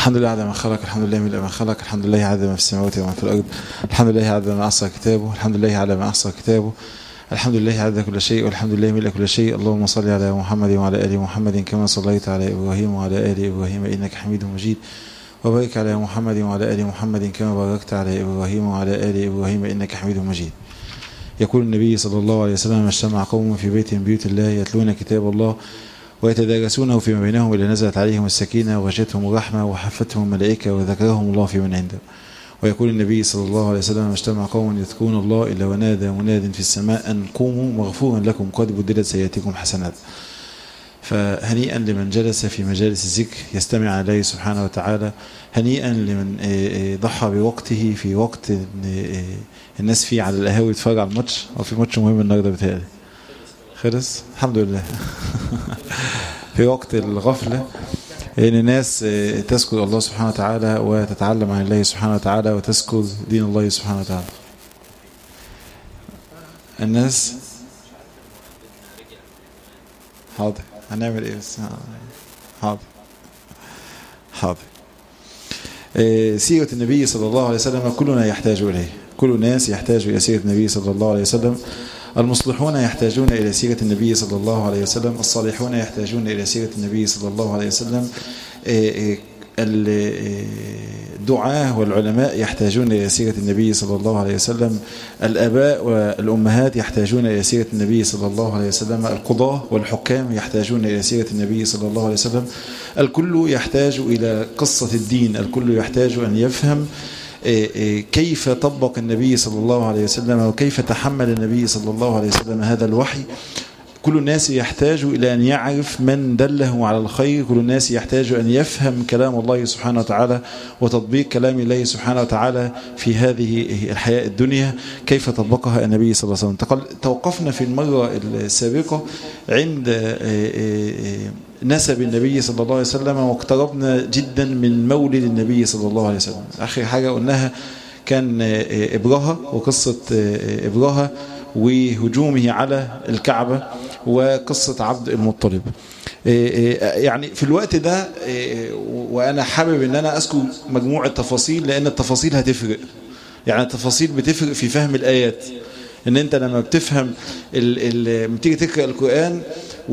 الحمد لله عدد ما خلق الحمد لله ملء ما خلق الحمد لله عدد ما في السماوات وما في الأرض الحمد لله عدد ما أحصى كتابه الحمد لله على ما أحصى كتابه الحمد لله عدد كل شيء والحمد لله ملء كل شيء اللهم صل على محمد وعلى آل محمد كما صليت على إبراهيم وعلى آل إبراهيم إنك حميد مجيد وبارك على محمد وعلى آل محمد كما باركت على إبراهيم وعلى آل إبراهيم إنك حميد مجيد يقول النبي صلى الله عليه وسلم اجتمع قوم في بيت من بيوت الله يتلون كتاب الله ويتدارسونه فيما بينهم إلى نزلت عليهم السكينة وغشتهم الرحمة وحفتهم الملائكة وذكرهم الله في من عنده ويقول النبي صلى الله عليه وسلم اجتمع قوم يذكرون الله إلا ونادى مناد في السماء أن قوموا مغفورا لكم قد بدلت سيئاتكم حسنات فهنيئا لمن جلس في مجالس الذكر يستمع عليه سبحانه وتعالى هنيئا لمن ضحى بوقته في وقت الناس فيه على القهاوي يتفرج على الماتش او في ماتش مهم النهارده بتهيألي خلص الحمد لله في وقت الغفله ان الناس تذكر الله سبحانه وتعالى وتتعلم عن الله سبحانه وتعالى وتذكر دين الله سبحانه وتعالى الناس حاضر هنعمل ايه بس حاضر حاضر سيرة النبي صلى الله عليه وسلم كلنا يحتاج إليه كل الناس يحتاج إلى سيرة النبي صلى الله عليه وسلم المصلحون يحتاجون إلى سيرة النبي صلى الله عليه وسلم الصالحون يحتاجون إلى سيرة النبي صلى الله عليه وسلم الدعاة والعلماء يحتاجون إلى سيرة النبي صلى الله عليه وسلم الأباء والأمهات يحتاجون إلى سيرة النبي صلى الله عليه وسلم القضاة والحكام يحتاجون إلى سيرة النبي صلى الله عليه وسلم الكل يحتاج إلى قصة الدين الكل يحتاج أن يفهم كيف طبق النبي صلى الله عليه وسلم وكيف تحمل النبي صلى الله عليه وسلم هذا الوحي كل الناس يحتاج إلى أن يعرف من دله على الخير كل الناس يحتاج أن يفهم كلام الله سبحانه وتعالى وتطبيق كلام الله سبحانه وتعالى في هذه الحياة الدنيا كيف طبقها النبي صلى الله عليه وسلم توقفنا في المرة السابقة عند نسب النبي صلى الله عليه وسلم واقتربنا جدا من مولد النبي صلى الله عليه وسلم آخر حاجة قلناها كان إبرهة وقصة إبرهة وهجومه على الكعبة وقصة عبد المطلب يعني في الوقت ده وأنا حابب أن أنا أذكر مجموعة تفاصيل لأن التفاصيل هتفرق يعني التفاصيل بتفرق في فهم الآيات ان انت لما بتفهم لما تيجي تقرا القران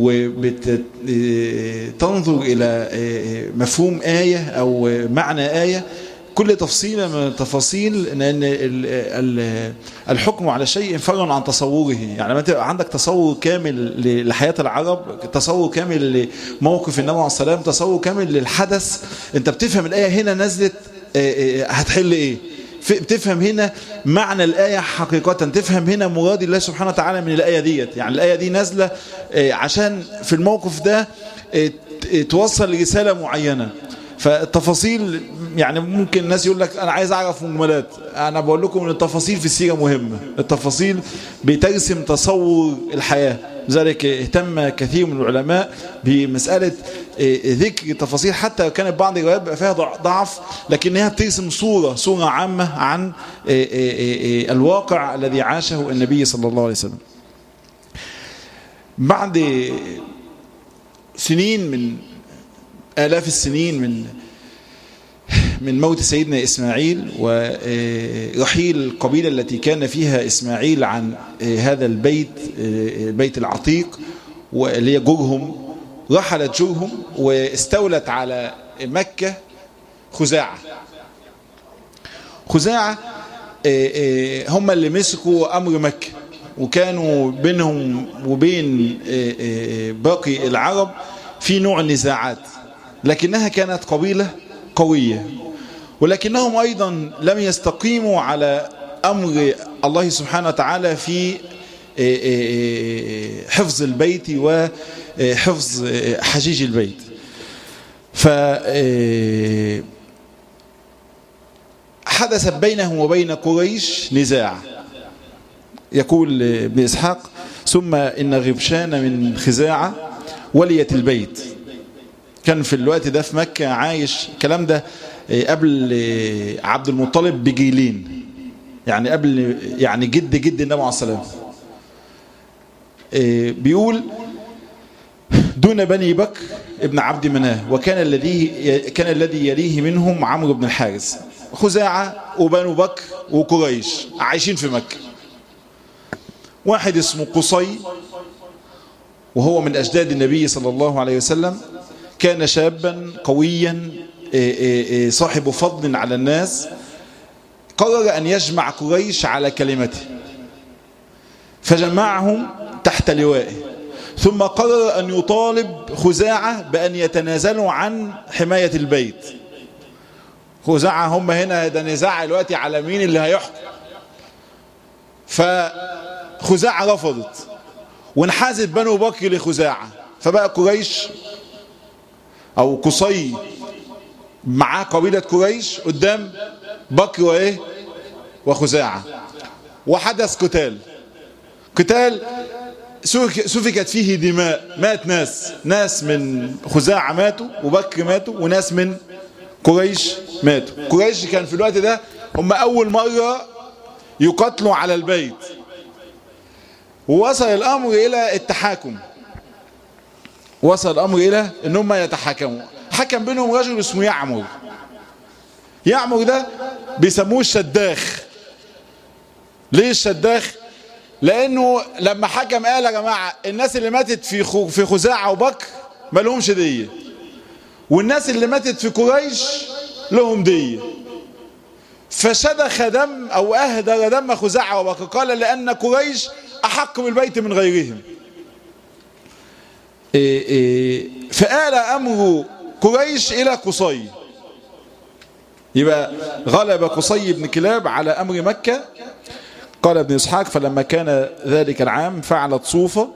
وبتنظر الى مفهوم ايه او معنى ايه كل تفصيلة من التفاصيل ان الحكم على شيء فرع عن تصوره يعني لما تبقى عندك تصور كامل لحياة العرب تصور كامل لموقف النبي عليه السلام تصور كامل للحدث انت بتفهم الآية هنا نزلت هتحل ايه بتفهم هنا معنى الآية حقيقة تفهم هنا مراد الله سبحانه وتعالى من الآية ديت يعني الآية دي نازلة عشان في الموقف ده توصل رسالة معينة فالتفاصيل يعني ممكن الناس يقول لك انا عايز اعرف مجملات انا بقول لكم ان التفاصيل في السيره مهمه التفاصيل بترسم تصور الحياه لذلك اهتم كثير من العلماء بمساله ذكر تفاصيل حتى كانت بعض الروايات بقى فيها ضعف لكنها بترسم صوره صوره عامه عن الواقع الذي عاشه النبي صلى الله عليه وسلم بعد سنين من آلاف السنين من من موت سيدنا إسماعيل ورحيل القبيلة التي كان فيها إسماعيل عن هذا البيت البيت العتيق واللي هي جرهم رحلت جرهم واستولت على مكة خزاعة خزاعة هم اللي مسكوا أمر مكة وكانوا بينهم وبين باقي العرب في نوع نزاعات لكنها كانت قبيلة قوية ولكنهم أيضا لم يستقيموا على أمر الله سبحانه وتعالى في حفظ البيت وحفظ حجيج البيت ف حدث بينهم وبين قريش نزاع يقول ابن إسحاق ثم إن غبشان من خزاعة وليت البيت كان في الوقت ده في مكة عايش الكلام ده قبل عبد المطلب بجيلين يعني قبل يعني جد جد النبي عليه السلام بيقول دون بني بكر ابن عبد مناه وكان الذي كان الذي يليه منهم عمرو بن الحارث خزاعة وبنو بكر وقريش عايشين في مكة واحد اسمه قصي وهو من أجداد النبي صلى الله عليه وسلم كان شابا قويا صاحب فضل على الناس قرر أن يجمع قريش على كلمته فجمعهم تحت لوائه ثم قرر أن يطالب خزاعة بأن يتنازلوا عن حماية البيت خزاعة هم هنا ده نزاع دلوقتي على مين اللي هيحكم فخزاعة رفضت وانحازت بنو بكر لخزاعة فبقى قريش أو قصي معاه قبيلة قريش قدام بكر وإيه وخزاعة وحدث قتال قتال سفكت فيه دماء مات ناس ناس من خزاعة ماتوا وبكر ماتوا وناس من قريش ماتوا قريش كان في الوقت ده هم أول مرة يقتلوا على البيت ووصل الأمر إلى التحاكم وصل الأمر إلى أن هم يتحاكموا حكم بينهم رجل اسمه يعمر يعمر ده بيسموه الشداخ ليه الشداخ لانه لما حكم قال يا جماعه الناس اللي ماتت في في خزاعه وبكر ما لهمش ديه والناس اللي ماتت في قريش لهم ديه فشدخ دم او اهدر دم خزاعه وبكر قال لان قريش احق بالبيت من غيرهم إيه إيه فآل امر قريش الى قصي يبقى غلب قصي بن كلاب على امر مكه قال ابن إسحاق فلما كان ذلك العام فعلت صوفة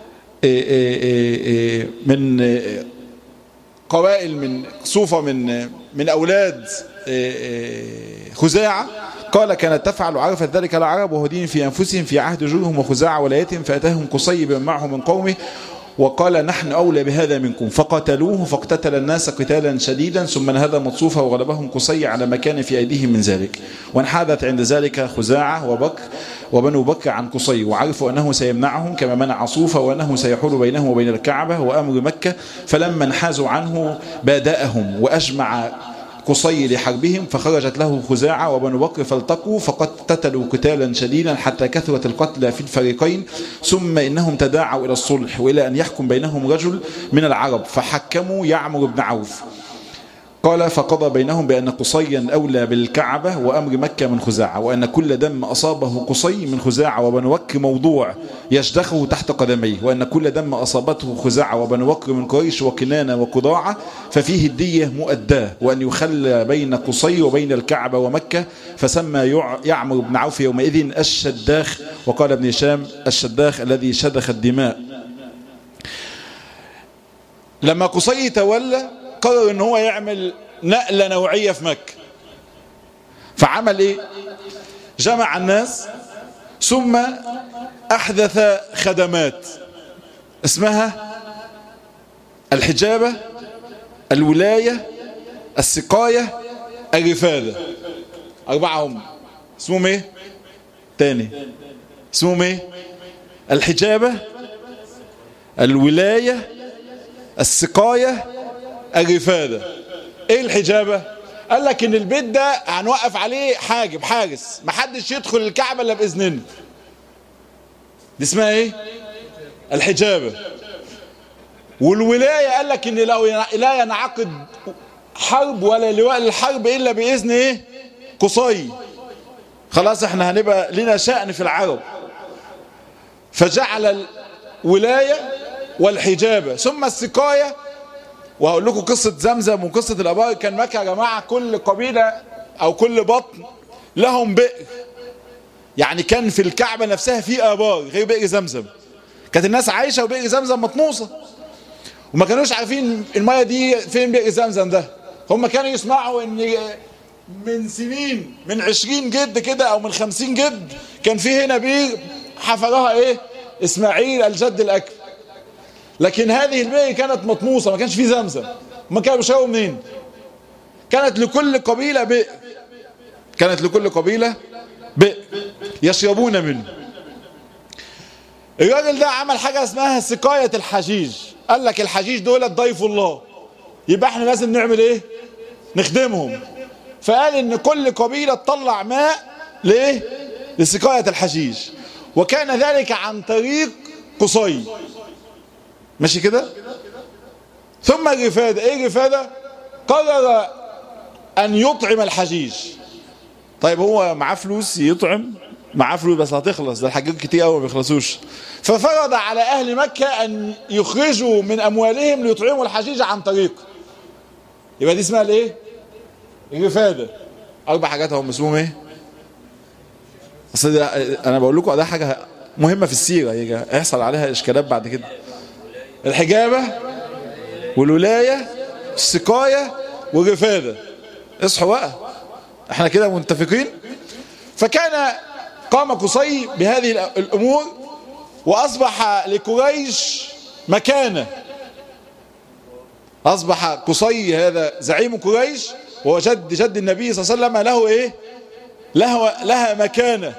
من قبائل من صوفة من من أولاد خزاعة قال كانت تفعل وعرفت ذلك العرب وهو دين في أنفسهم في عهد جورهم وخزاعة ولايتهم فأتاهم قصي بمن معه من قومه وقال نحن أولى بهذا منكم فقتلوه فاقتتل الناس قتالا شديدا ثم انهدم مصوفة وغلبهم قصي على ما كان في أيديهم من ذلك وانحادت عند ذلك خزاعة وبكر وبنو بكر عن قصي وعرفوا أنه سيمنعهم كما منع صوفة وأنه سيحول بينه وبين الكعبة وأمر مكة فلما انحازوا عنه بادأهم وأجمع قصي لحربهم فخرجت له خزاعة وبنو بكر فالتقوا فقتتلوا قتالا شديدا حتى كثرت القتلى في الفريقين ثم إنهم تداعوا إلى الصلح وإلى أن يحكم بينهم رجل من العرب فحكموا يعمر بن عوف قال فقضى بينهم بأن قصيا أولى بالكعبة وأمر مكة من خزاعة وأن كل دم أصابه قصي من خزاعة وبنو بكر موضوع يشدخه تحت قدميه وأن كل دم أصابته خزاعة وبنو بكر من قريش وكنانة وقضاعة ففيه الدية مؤداه وأن يخلى بين قصي وبين الكعبة ومكة فسمى يعمر بن عوف يومئذ الشداخ وقال ابن هشام الشداخ الذي شدخ الدماء لما قصي تولى قرر ان هو يعمل نقلة نوعية في مكة فعمل ايه جمع الناس ثم احدث خدمات اسمها الحجابة الولاية السقاية الرفادة اربعة هم اسمهم ايه تاني اسمهم ايه الحجابة الولاية السقاية الرفادة ايه الحجابة قال لك ان البيت ده هنوقف عليه حاجب حارس محدش يدخل الكعبة الا باذننا دي اسمها ايه الحجابة والولاية قال لك ان لو لا ينعقد حرب ولا لواء للحرب الا باذن ايه قصي خلاص احنا هنبقى لنا شأن في العرب فجعل الولاية والحجابة ثم السقاية وهقول لكم قصة زمزم وقصة الأبار كان مكة يا جماعة كل قبيلة أو كل بطن لهم بئر يعني كان في الكعبة نفسها في آبار غير بئر زمزم كانت الناس عايشة وبئر زمزم مطموسة وما كانوش عارفين المية دي فين بئر زمزم ده هم كانوا يسمعوا ان من سنين من عشرين جد كده او من خمسين جد كان في هنا بئر حفرها ايه اسماعيل الجد الاكبر لكن هذه البئر كانت مطموسة ما كانش فيه زمزم ما كانوا بيشربوا منين كانت لكل قبيلة بئر كانت لكل قبيلة بئر يشربون منه الراجل ده عمل حاجة اسمها سقاية الحجيج قال لك الحجيج دول ضيف الله يبقى احنا لازم نعمل ايه نخدمهم فقال ان كل قبيلة تطلع ماء ليه لسقاية الحجيج وكان ذلك عن طريق قصي ماشي كده ثم الرفادة ايه الرفادة قرر ان يطعم الحجيج طيب هو معاه فلوس يطعم معاه فلوس بس هتخلص ده الحاجات كتير قوي ما بيخلصوش ففرض على اهل مكة ان يخرجوا من اموالهم ليطعموا الحجيج عن طريقه يبقى دي اسمها الايه الرفادة اربع حاجات هم اسمهم ايه اصل ده انا بقول لكم ده حاجة مهمة في السيرة يجي يحصل عليها اشكالات بعد كده الحجابة والولاية السقاية والرفادة اصحوا بقى احنا كده متفقين فكان قام قصي بهذه الامور واصبح لقريش مكانه اصبح قصي هذا زعيم قريش وهو جد جد النبي صلى الله عليه وسلم له ايه له لها مكانه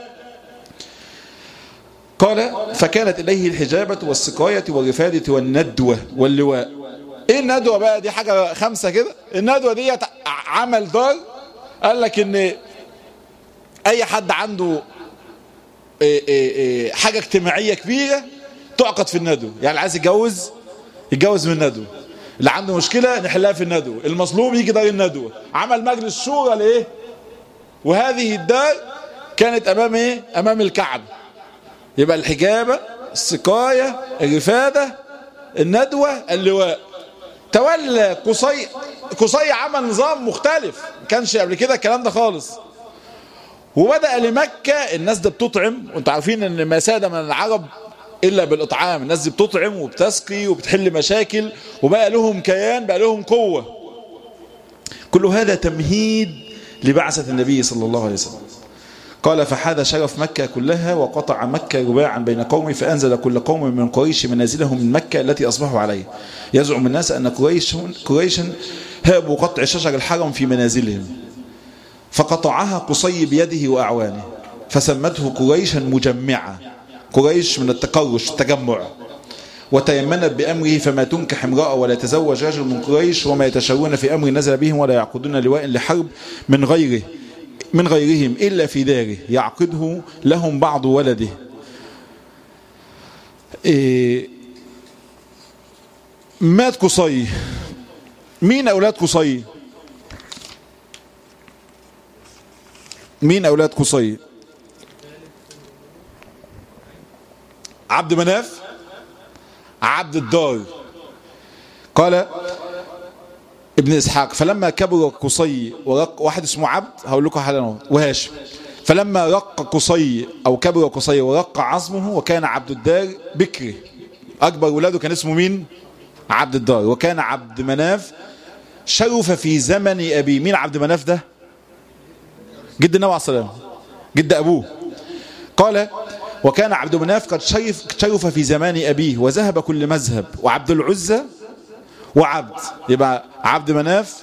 قال فكانت اليه الحجابه والسقايه والرفاده والندوه واللواء ايه الندوه بقى دي حاجه خمسه كده الندوه دي عمل دار قال لك ان اي حد عنده إيه إيه إيه حاجة اجتماعية كبيرة تعقد في الندوة يعني عايز يتجوز يتجوز من الندوة اللي عنده مشكلة نحلها في الندوة المظلوم يجي دار الندوة عمل مجلس شورى لايه وهذه الدار كانت امام ايه امام الكعبة يبقى الحجابة السقاية الرفادة الندوة اللواء تولى قصي قصي عمل نظام مختلف ما كانش قبل كده الكلام ده خالص وبدأ لمكة الناس دي بتطعم وانتوا عارفين ان ما ساد من العرب الا بالاطعام الناس دي بتطعم وبتسقي وبتحل مشاكل وبقى لهم كيان بقى لهم قوة كل هذا تمهيد لبعثة النبي صلى الله عليه وسلم قال فحاذ شرف مكة كلها وقطع مكة رباعا بين قومه فأنزل كل قوم من قريش منازلهم من مكة التي أصبحوا عليها يزعم الناس أن قريش قريشا هابوا قطع شجر الحرم في منازلهم فقطعها قصي بيده وأعوانه فسمته قريشا مجمعة قريش من التقرش التجمع وتيمنت بأمره فما تنكح امرأة ولا يتزوج رجل من قريش وما يتشاورون في أمر نزل بهم ولا يعقدون لواء لحرب من غيره من غيرهم إلا في داره يعقده لهم بعض ولده إيه مات قصي مين أولاد قصي مين أولاد قصي عبد مناف عبد الدار قال ابن إسحاق فلما كبر قصي ورق واحد اسمه عبد هقول لكم حالا وهاشم فلما رق قصي أو كبر قصي ورق عظمه وكان عبد الدار بكري أكبر ولاده كان اسمه مين عبد الدار وكان عبد مناف شرف في زمن أبي مين عبد مناف ده جد النبي عليه السلام جد أبوه قال وكان عبد مناف قد شرف, شرف في زمان أبيه وذهب كل مذهب وعبد العزة وعبد يبقى عبد مناف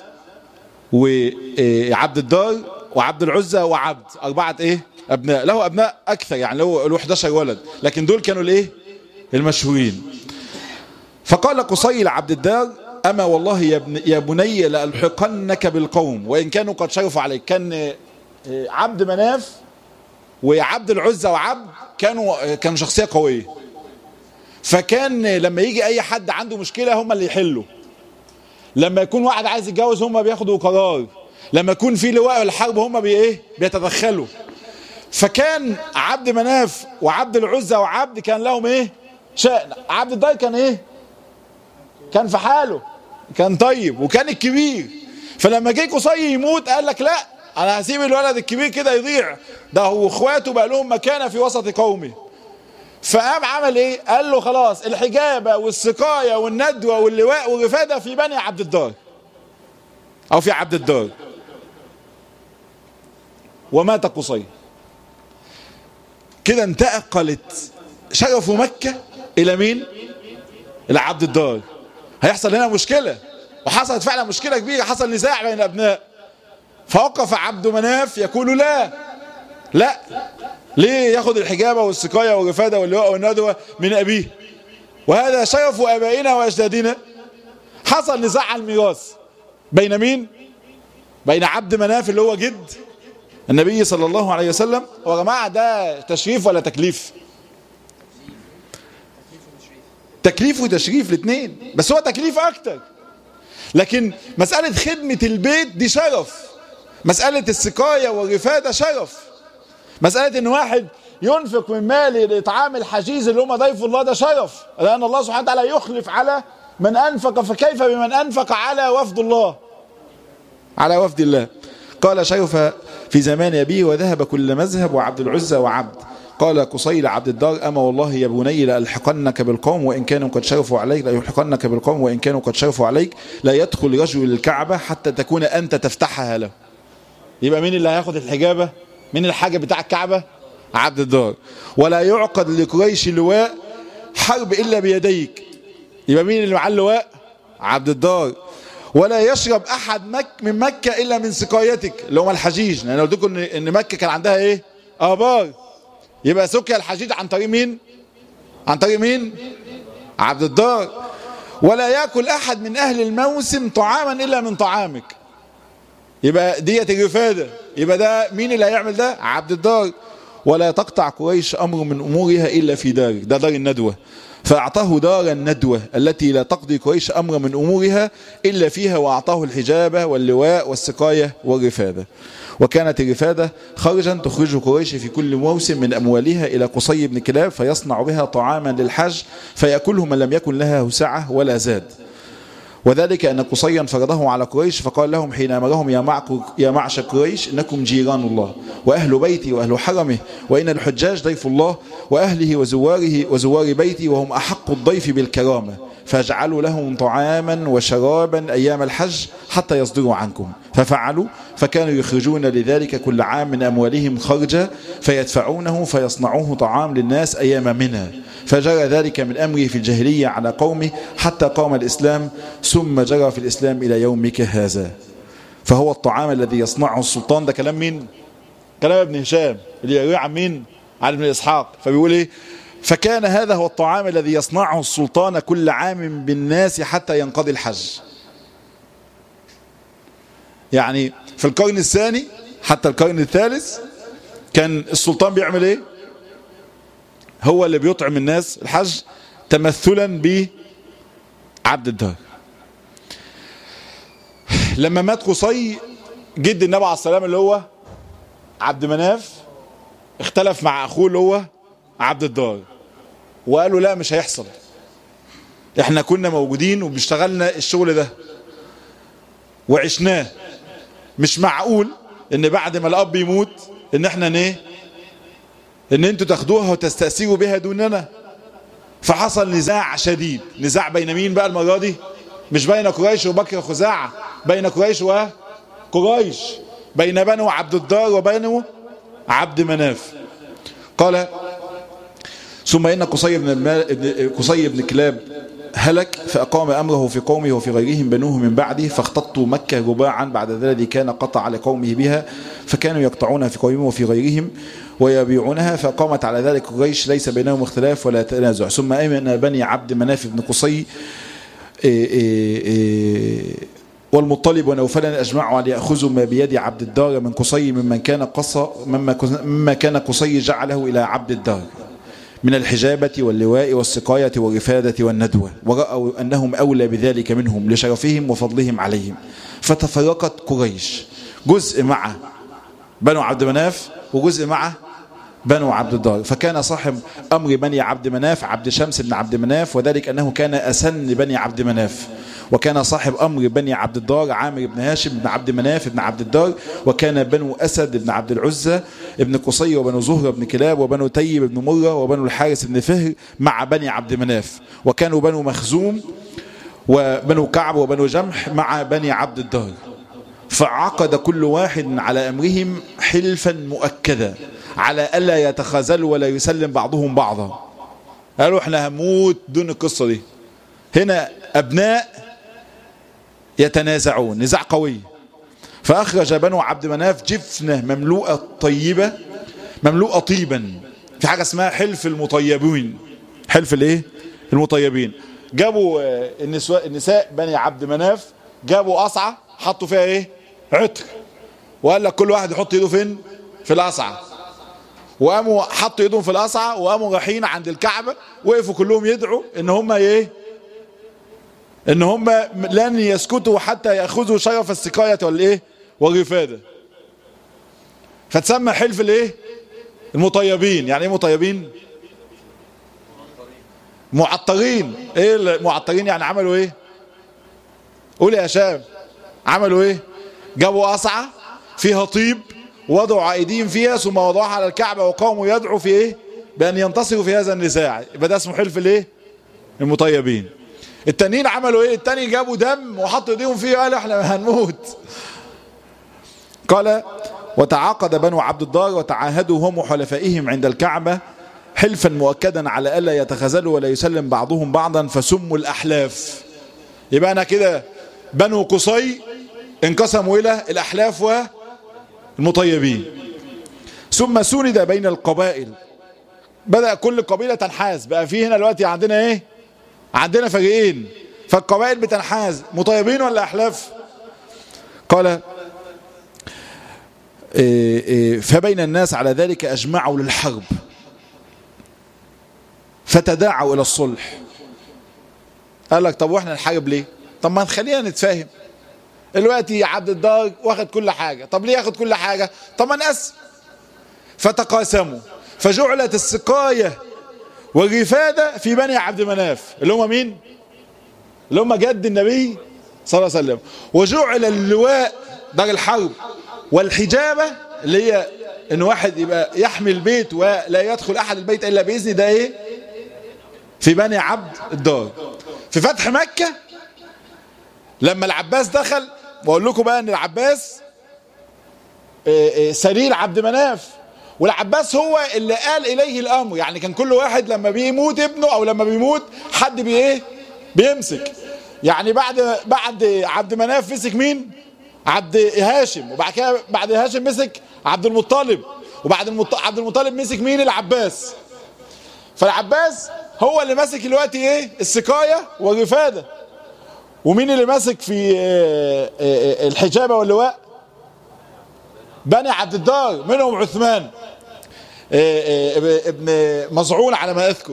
وعبد الدار وعبد العزة وعبد أربعة إيه أبناء له أبناء أكثر يعني له 11 ولد لكن دول كانوا الإيه المشهورين فقال قصي لعبد الدار أما والله يا, ابن يا بني لألحقنك بالقوم وإن كانوا قد شرفوا عليك كان عبد مناف وعبد العزة وعبد كانوا كانوا شخصية قوية فكان لما يجي اي حد عنده مشكلة هم اللي يحلوا لما يكون واحد عايز يتجوز هم بياخدوا قرار لما يكون في لواء الحرب هم بي ايه بيتدخلوا فكان عبد مناف وعبد العزة وعبد كان لهم ايه شأن عبد الدار كان ايه كان في حاله كان طيب وكان الكبير فلما جه قصي يموت قال لك لا انا هسيب الولد الكبير كده يضيع ده هو اخواته بقى لهم مكانه في وسط قومه فقام عمل ايه قال له خلاص الحجابه والسقايه والندوه واللواء والرفاده في بني عبد الدار او في عبد الدار ومات قصي كده انتقلت شرف مكه الى مين الى عبد الدار هيحصل هنا مشكله وحصلت فعلا مشكله كبيره حصل نزاع بين الابناء فوقف عبد مناف يقول لا لا ليه ياخد الحجابة والسقاية والرفادة واللواء والندوة من أبيه وهذا شرف ابائنا واجدادنا حصل نزاع على الميراث بين مين بين عبد مناف اللي هو جد النبي صلى الله عليه وسلم يا جماعه ده تشريف ولا تكليف تكليف وتشريف الاثنين بس هو تكليف اكتر لكن مسألة خدمة البيت دي شرف مسألة السقاية والرفادة شرف مسألة ان واحد ينفق من مال لإطعام الحجيز اللي هم ضيف الله ده شرف لأن الله سبحانه وتعالى يخلف على من أنفق فكيف بمن أنفق على وفد الله على وفد الله قال شرف في زمان أبيه وذهب كل مذهب وعبد العزة وعبد قال قصي لعبد الدار أما والله يا بني لألحقنك بالقوم وإن كانوا قد شرفوا عليك لا يلحقنك بالقوم وإن كانوا قد شرفوا عليك لا يدخل رجل الكعبة حتى تكون أنت تفتحها له يبقى مين اللي هياخد الحجابة مين الحاجة بتاع الكعبة عبد الدار ولا يعقد لقريش لواء حرب إلا بيديك يبقى مين اللي معاه اللواء عبد الدار ولا يشرب أحد مك من مكة إلا من سقايتك اللي هم الحجيج لأن قلت لكم إن مكة كان عندها إيه آبار يبقى سقيا الحجيج عن طريق مين عن طريق مين عبد الدار ولا يأكل أحد من أهل الموسم طعاما إلا من طعامك يبقى ديت الرفادة يبقى ده مين اللي هيعمل ده عبد الدار ولا تقطع قريش أمر من أمورها إلا في دارك ده دار الندوة فأعطاه دار الندوة التي لا تقضي قريش أمر من أمورها إلا فيها وأعطاه الحجابة واللواء والسقاية والرفادة وكانت الرفادة خرجا تخرج قريش في كل موسم من أموالها إلى قصي بن كلاب فيصنع بها طعاما للحج فيأكله من لم يكن لها هسعة ولا زاد وذلك أن قصيا فرضه على قريش فقال لهم حين أمرهم يا, يا معشر قريش إنكم جيران الله وأهل بيتي وأهل حرمه وإن الحجاج ضيف الله وأهله وزواره وزوار بيتي وهم أحق الضيف بالكرامة فاجعلوا لهم طعاما وشرابا أيام الحج حتى يصدروا عنكم ففعلوا فكانوا يخرجون لذلك كل عام من أموالهم خرجا فيدفعونه فيصنعوه طعام للناس أيام منها فجرى ذلك من أمره في الجاهلية على قومه حتى قام الإسلام ثم جرى في الإسلام إلى يومك هذا فهو الطعام الذي يصنعه السلطان ده كلام مين كلام ابن هشام اللي يروي عن مين عن ابن إسحاق فبيقول إيه فكان هذا هو الطعام الذي يصنعه السلطان كل عام بالناس حتى ينقضي الحج يعني في القرن الثاني حتى القرن الثالث كان السلطان بيعمل ايه هو اللي بيطعم الناس الحج تمثلا بعبد الدار لما مات قصي جد النبي عليه السلام اللي هو عبد مناف اختلف مع اخوه اللي هو عبد الدار وقالوا لا مش هيحصل احنا كنا موجودين وبنشتغلنا الشغل ده وعشناه مش معقول ان بعد ما الاب يموت ان احنا ايه ان انتوا تاخدوها وتستأثروا بها دوننا فحصل نزاع شديد نزاع بين مين بقى المرة دي مش بين قريش وبكر خزاعة بين قريش وقريش بين بنو عبد الدار وبنو عبد مناف قال ثم إن قصي بن, قصي بن كلاب هلك فأقام أمره في قومه وفي غيرهم بنوه من بعده فاختطوا مكة رباعا بعد ذلك كان قطع لقومه بها فكانوا يقطعونها في قومهم وفي غيرهم ويبيعونها فقامت على ذلك قريش ليس بينهم اختلاف ولا تنازع ثم أمن بني عبد مناف بن قصي والمطلب ونوفلا أجمعوا أن يأخذوا ما بيد عبد الدار من قصي ممن كان قصى مما كان قصي جعله إلى عبد الدار من الحجابة واللواء والسقاية والرفادة والندوة ورأوا أنهم أولى بذلك منهم لشرفهم وفضلهم عليهم فتفرقت قريش جزء مع بنو عبد مناف وجزء مع بنو عبد الدار فكان صاحب أمر بني عبد مناف عبد شمس بن عبد مناف وذلك أنه كان أسن بني عبد مناف وكان صاحب أمر بني عبد الدار عامر بن هاشم بن عبد مناف بن عبد الدار وكان بنو أسد بن عبد العزة ابن قصي وبنو زهرة بن كلاب وبنو تيب بن مرة وبنو الحارس بن فهر مع بني عبد مناف وكانوا بنو مخزوم وبنو كعب وبنو جمح مع بني عبد الدار فعقد كل واحد على أمرهم حلفا مؤكدا على ألا يتخاذلوا ولا يسلم بعضهم بعضا قالوا احنا هموت دون القصة دي هنا أبناء يتنازعون نزاع قوي فأخرج بنو عبد مناف جفنة مملوءة طيبة مملوءة طيبا في حاجة اسمها حلف المطيبين حلف الايه المطيبين جابوا النساء النساء بني عبد مناف جابوا قصعه حطوا فيها ايه عطر وقال لك كل واحد يحط ايده فين في القصعه وقاموا حطوا ايدهم في القصعه وقاموا رايحين عند الكعبه وقفوا كلهم يدعوا ان هم ايه ان هم لن يسكتوا حتى ياخذوا شرف السقايه والايه والرفاده فتسمى حلف الايه المطيبين يعني ايه مطيبين معطرين ايه المعطرين يعني عملوا ايه قول يا شاب عملوا ايه جابوا قصعه فيها طيب وضعوا ايديهم فيها ثم وضعوها على الكعبه وقاموا يدعوا في ايه بان ينتصروا في هذا النزاع يبقى ده اسمه حلف الايه المطيبين التانيين عملوا ايه التاني جابوا دم وحطوا ايديهم فيه قالوا احنا هنموت قال وتعاقد بنو عبد الدار وتعاهدوا هم وحلفائهم عند الكعبة حلفا مؤكدا على ألا يتخاذلوا ولا يسلم بعضهم بعضا فسموا الأحلاف يبقى أنا كده بنو قصي انقسموا إلى الأحلاف والمطيبين ثم سند بين القبائل بدأ كل قبيلة تنحاز بقى في هنا دلوقتي عندنا ايه عندنا فريقين فالقبائل بتنحاز مطيبين ولا أحلاف قال فبين الناس على ذلك أجمعوا للحرب فتداعوا إلى الصلح قال لك طب واحنا نحارب ليه طب ما نخلينا نتفاهم دلوقتي عبد الدار واخد كل حاجة طب ليه ياخد كل حاجة طب ما نقسم فتقاسموا فجعلت السقاية والرفادة في بني عبد مناف اللي هم مين اللي هم جد النبي صلى الله عليه وسلم وجعل اللواء دار الحرب والحجابة اللي هي ان واحد يبقى يحمي البيت ولا يدخل احد البيت الا باذن ده ايه في بني عبد الدار في فتح مكة لما العباس دخل واقول لكم بقى ان العباس سرير عبد مناف والعباس هو اللي قال اليه الامر يعني كان كل واحد لما بيموت ابنه او لما بيموت حد بي ايه بيمسك يعني بعد بعد عبد مناف مسك مين عبد هاشم وبعد كده بعد هاشم مسك عبد المطلب وبعد المط... عبد المطلب مسك مين العباس فالعباس هو اللي ماسك دلوقتي ايه السقايه والرفاده ومين اللي ماسك في الحجابه واللواء بني عبد الدار منهم عثمان ابن مزعول على ما اذكر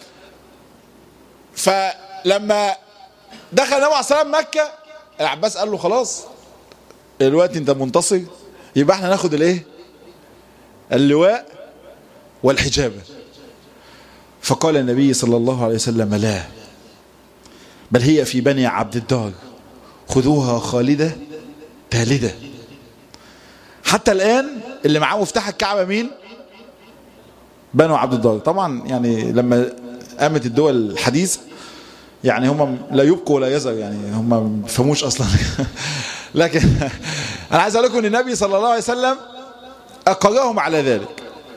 فلما دخل النبي عليه الصلاه مكه العباس قال له خلاص دلوقتي انت منتصر يبقى احنا ناخد الايه اللواء والحجابه فقال النبي صلى الله عليه وسلم لا بل هي في بني عبد الدار خذوها خالدة تالدة حتى الآن اللي معاه مفتاح الكعبة مين بنو عبد الدار طبعا يعني لما قامت الدول الحديثة يعني هم لا يبقوا ولا يزر يعني هم ما بيفهموش اصلا لكن انا عايز اقول لكم ان النبي صلى الله عليه وسلم اقرهم على ذلك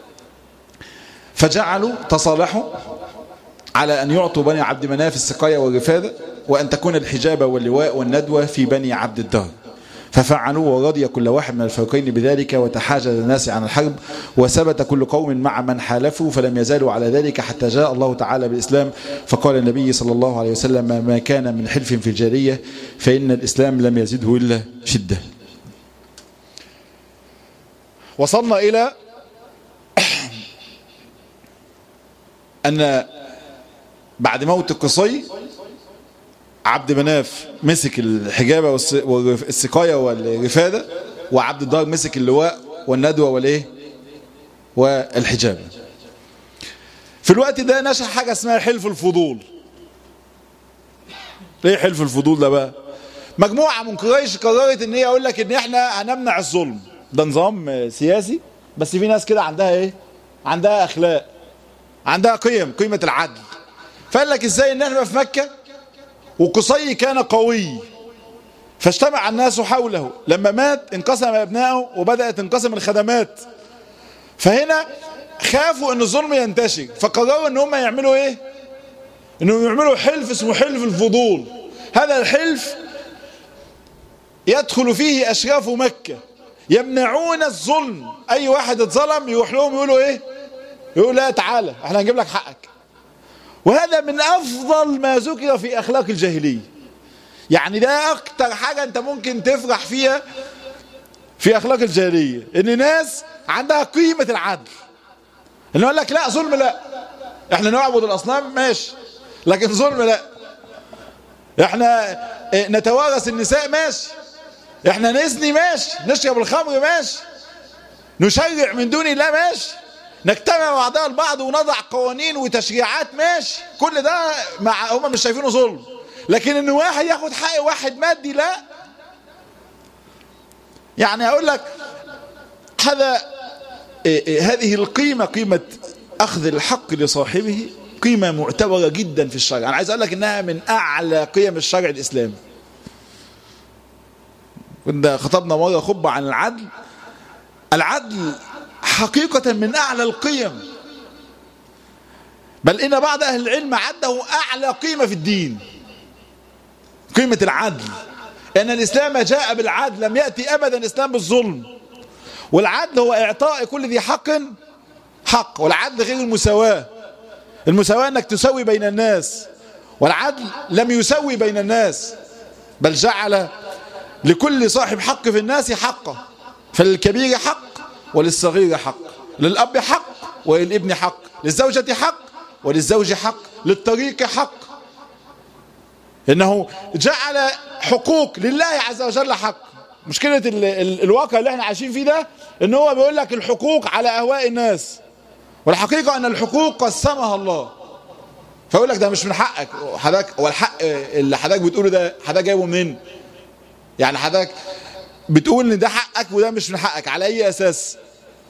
فجعلوا تصالحوا على أن يعطوا بني عبد مناف السقاية والرفادة وأن تكون الحجابة واللواء والندوة في بني عبد الدار ففعلوا ورضي كل واحد من الفريقين بذلك وتحاجز الناس عن الحرب وثبت كل قوم مع من حالفوا فلم يزالوا على ذلك حتى جاء الله تعالى بالإسلام فقال النبي صلى الله عليه وسلم ما كان من حلف في الجارية فإن الإسلام لم يزده إلا شدة وصلنا إلى أن بعد موت القصي عبد مناف مسك الحجابة والسقاية والرفادة وعبد الدار مسك اللواء والندوة والايه والحجابة في الوقت ده نشأ حاجة اسمها حلف الفضول ايه حلف الفضول ده بقى مجموعة من قريش قررت ان هي اقول لك ان احنا هنمنع الظلم ده نظام سياسي بس في ناس كده عندها ايه عندها اخلاق عندها قيم قيمة العدل فقال لك ازاي ان احنا في مكة وقصي كان قوي فاجتمع الناس حوله لما مات انقسم ابنائه وبدأت تنقسم الخدمات فهنا خافوا ان الظلم ينتشر فقرروا ان هم يعملوا ايه انهم يعملوا حلف اسمه حلف الفضول هذا الحلف يدخل فيه اشراف مكة يمنعون الظلم اي واحد اتظلم يروح لهم يقولوا ايه يقول لا تعالى احنا هنجيب لك حقك وهذا من افضل ما ذكر في اخلاق الجاهليه يعني ده اكتر حاجه انت ممكن تفرح فيها في اخلاق الجاهليه ان ناس عندها قيمه العدل انه يقول لك لا ظلم لا احنا نعبد الاصنام ماشي لكن ظلم لا احنا نتوارث النساء ماشي احنا نزني ماشي نشرب الخمر ماشي نشرع من دون الله ماشي نجتمع بعضها البعض ونضع قوانين وتشريعات ماشي كل ده مع هم مش شايفينه ظلم لكن ان واحد ياخد حق واحد مادي لا يعني اقول لك هذا هذه القيمة قيمة اخذ الحق لصاحبه قيمة معتبرة جدا في الشرع انا عايز اقول لك انها من اعلى قيم الشرع الاسلامي كنا خطبنا مرة خطبة عن العدل العدل حقيقة من أعلى القيم بل إن بعض أهل العلم عده أعلى قيمة في الدين قيمة العدل أن الإسلام جاء بالعدل لم يأتي أبدا الإسلام بالظلم والعدل هو إعطاء كل ذي حق حق والعدل غير المساواة المساواة أنك تسوي بين الناس والعدل لم يسوي بين الناس بل جعل لكل صاحب حق في الناس حقه فللكبير حق وللصغير حق للأب حق وللابن حق للزوجة حق وللزوج حق للطريق حق إنه جعل حقوق لله عز وجل حق مشكلة ال ال الواقع اللي احنا عايشين فيه ده ان هو بيقول لك الحقوق على اهواء الناس والحقيقة ان الحقوق قسمها الله فيقول لك ده مش من حقك حضرتك هو الحق اللي حضرتك بتقوله ده حضرتك جايبه منين يعني حضرتك بتقول ان ده حقك وده مش من حقك على اي اساس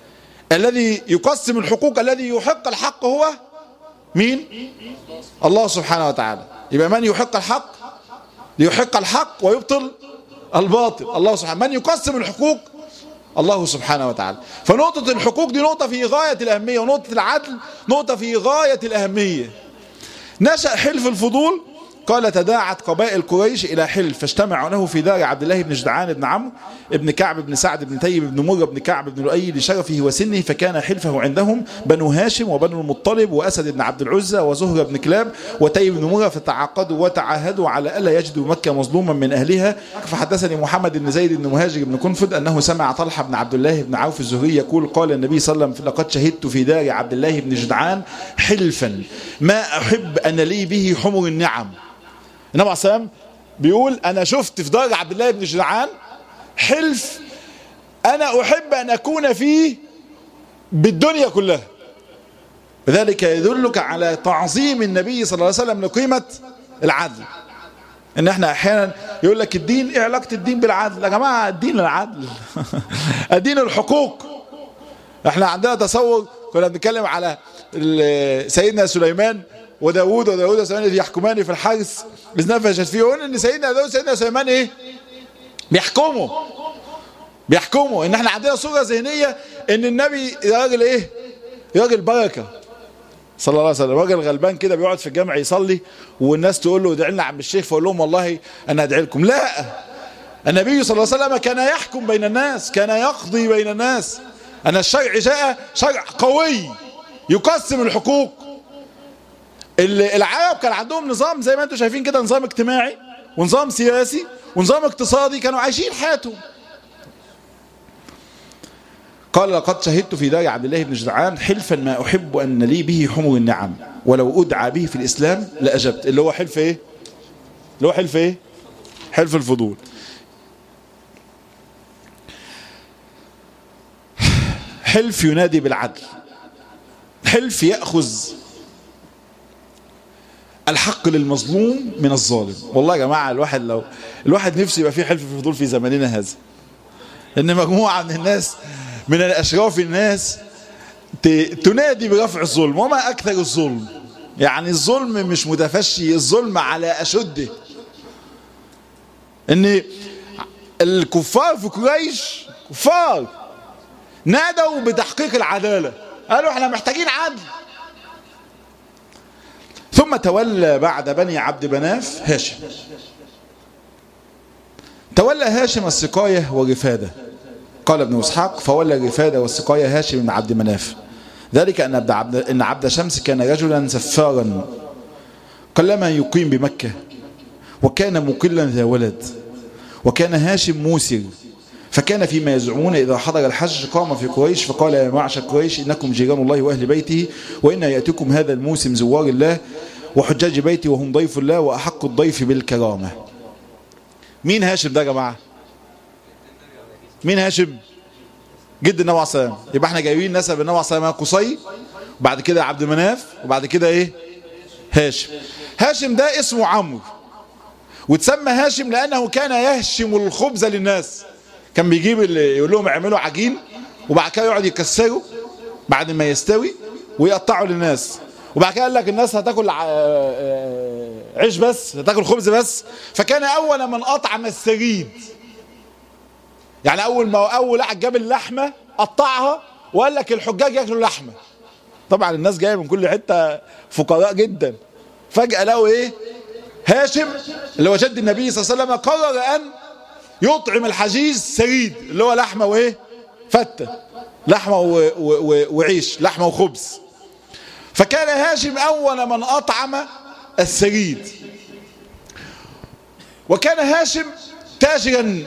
الذي يقسم الحقوق الذي يحق الحق هو مين الله سبحانه وتعالى يبقى من يحق الحق ليحق الحق ويبطل الباطل الله سبحانه من يقسم الحقوق الله سبحانه وتعالى فنقطة الحقوق دي نقطة في غاية الأهمية ونقطة العدل نقطة في غاية الأهمية نشأ حلف الفضول قال تداعت قبائل قريش إلى حلف فاجتمعوا له في دار عبد الله بن جدعان بن عمرو ابن كعب بن سعد بن تيم بن مرة بن كعب بن لؤي لشرفه وسنه فكان حلفه عندهم بنو هاشم وبنو المطلب وأسد بن عبد العزى وزهرة بن كلاب وتيم بن مرة فتعاقدوا وتعاهدوا على ألا يجدوا مكة مظلوما من أهلها فحدثني محمد بن زيد بن مهاجر بن كنفد أنه سمع طلحة بن عبد الله بن عوف الزهري يقول قال النبي صلى الله عليه وسلم لقد شهدت في دار عبد الله بن جدعان حلفا ما أحب أن لي به حمر النعم النبي عليه السلام بيقول انا شفت في دار عبد الله بن جدعان حلف انا احب ان اكون فيه بالدنيا كلها وذلك يدلك على تعظيم النبي صلى الله عليه وسلم لقيمة العدل ان احنا احيانا يقول لك الدين ايه علاقة الدين بالعدل يا جماعة الدين العدل الدين الحقوق احنا عندنا تصور كنا بنتكلم على سيدنا سليمان وداود وداود وسليمان يحكمان في الحرث إذ نفشت فيه قلنا ان سيدنا داود وسيدنا سليمان ايه بيحكموا بيحكموا ان احنا عندنا صورة ذهنية ان النبي راجل ايه راجل بركة صلى الله عليه وسلم راجل غلبان كده بيقعد في الجامع يصلي والناس تقول له ادعي لنا عم الشيخ فاقول لهم والله انا ادعي لكم لا النبي صلى الله عليه وسلم كان يحكم بين الناس كان يقضي بين الناس ان الشرع جاء شرع قوي يقسم الحقوق العرب كان عندهم نظام زي ما انتم شايفين كده نظام اجتماعي ونظام سياسي ونظام اقتصادي كانوا عايشين حياتهم قال لقد شهدت في دار عبد الله بن جدعان حلفا ما احب ان لي به حمر النعم ولو ادعى به في الاسلام لاجبت اللي هو حلف ايه اللي هو حلف ايه حلف الفضول حلف ينادي بالعدل حلف ياخذ الحق للمظلوم من الظالم والله يا جماعة الواحد لو الواحد نفسه يبقى فيه حلف في الفضول في زماننا هذا ان مجموعة من الناس من الاشراف الناس تنادي برفع الظلم وما اكثر الظلم يعني الظلم مش متفشي الظلم على اشده ان الكفار في قريش كفار نادوا بتحقيق العدالة قالوا احنا محتاجين عدل ثم تولى بعد بني عبد مناف هاشم تولى هاشم السقاية ورفادة قال ابن اسحاق فولى الرفادة والسقاية هاشم بن عبد مناف ذلك أن عبد, عبد, إن عبد شمس كان رجلا سفارا قلما يقيم بمكة وكان مقلا ذا ولد وكان هاشم موسر فكان فيما يزعمون إذا حضر الحج قام في قريش فقال يا معشر قريش إنكم جيران الله وأهل بيته وإن يأتيكم هذا الموسم زوار الله وحجاج بيتي وهم ضيف الله وأحق الضيف بالكرامة مين هاشم ده يا جماعة مين هاشم جد النبي عليه السلام يبقى احنا جايبين نسب النبي عليه السلام قصي وبعد كده عبد مناف وبعد كده ايه هاشم هاشم ده اسمه عمرو وتسمى هاشم لأنه كان يهشم الخبز للناس كان بيجيب يقول لهم اعملوا عجين وبعد كده يقعد يكسره بعد ما يستوي ويقطعه للناس وبعد كده قال لك الناس هتاكل عيش بس هتاكل خبز بس فكان اول من اطعم السريد يعني اول ما اول واحد جاب اللحمه قطعها وقال لك الحجاج ياكلوا اللحمه طبعا الناس جايه من كل حته فقراء جدا فجاه لقوا ايه هاشم اللي هو جد النبي صلى الله عليه وسلم قرر ان يطعم الحجيج سريد اللي هو لحمه وايه فته لحمه و... و... و... وعيش لحمه وخبز فكان هاشم اول من اطعم السريد وكان هاشم تاجرا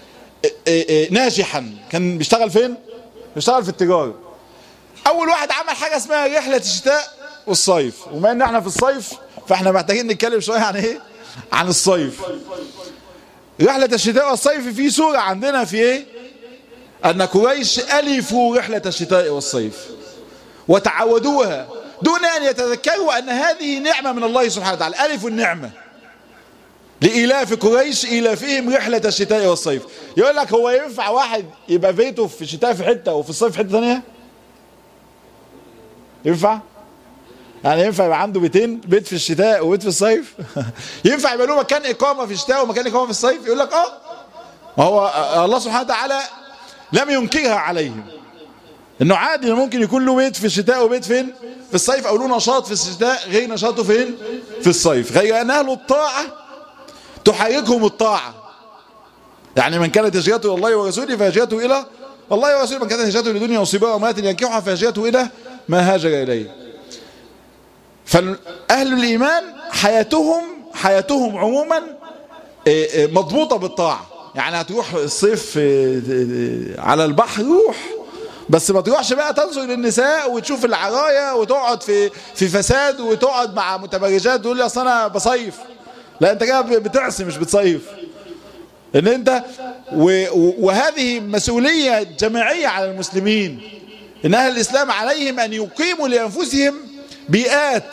ناجحا كان بيشتغل فين بيشتغل في التجاره اول واحد عمل حاجه اسمها رحله الشتاء والصيف وما ان احنا في الصيف فاحنا محتاجين نتكلم شويه عن ايه عن الصيف رحلة الشتاء والصيف في سورة عندنا في ايه ان قريش الفوا رحلة الشتاء والصيف وتعودوها دون ان يتذكروا ان هذه نعمة من الله سبحانه وتعالى الفوا النعمة لإلاف قريش إلافهم رحلة الشتاء والصيف يقول لك هو ينفع واحد يبقى بيته في الشتاء في حتة وفي الصيف في حتة ثانية ينفع يعني ينفع يبقى عنده بيتين بيت في الشتاء وبيت في الصيف ينفع يبقى له مكان اقامه في الشتاء ومكان اقامه في الصيف يقول لك اه ما هو الله سبحانه وتعالى لم ينكرها عليهم انه عادي ممكن يكون له بيت في الشتاء وبيت فين في الصيف او له نشاط في الشتاء غير نشاطه فين في الصيف غير ان اهل الطاعه تحركهم الطاعه يعني من كانت هجرته الى الله ورسوله فهجرته الى الله ورسوله من كانت هجرته لدنيا وصباء ومات ينكحها فهجرته الى ما هاجر اليه فأهل الإيمان حياتهم حياتهم عموما مضبوطة بالطاعة يعني هتروح الصيف على البحر روح بس ما تروحش بقى تنظر للنساء وتشوف العراية وتقعد في في فساد وتقعد مع متبرجات تقول لي اصل انا بصيف لا انت كده بتعصي مش بتصيف ان انت وهذه مسؤولية جماعية على المسلمين ان اهل الاسلام عليهم ان يقيموا لانفسهم بيئات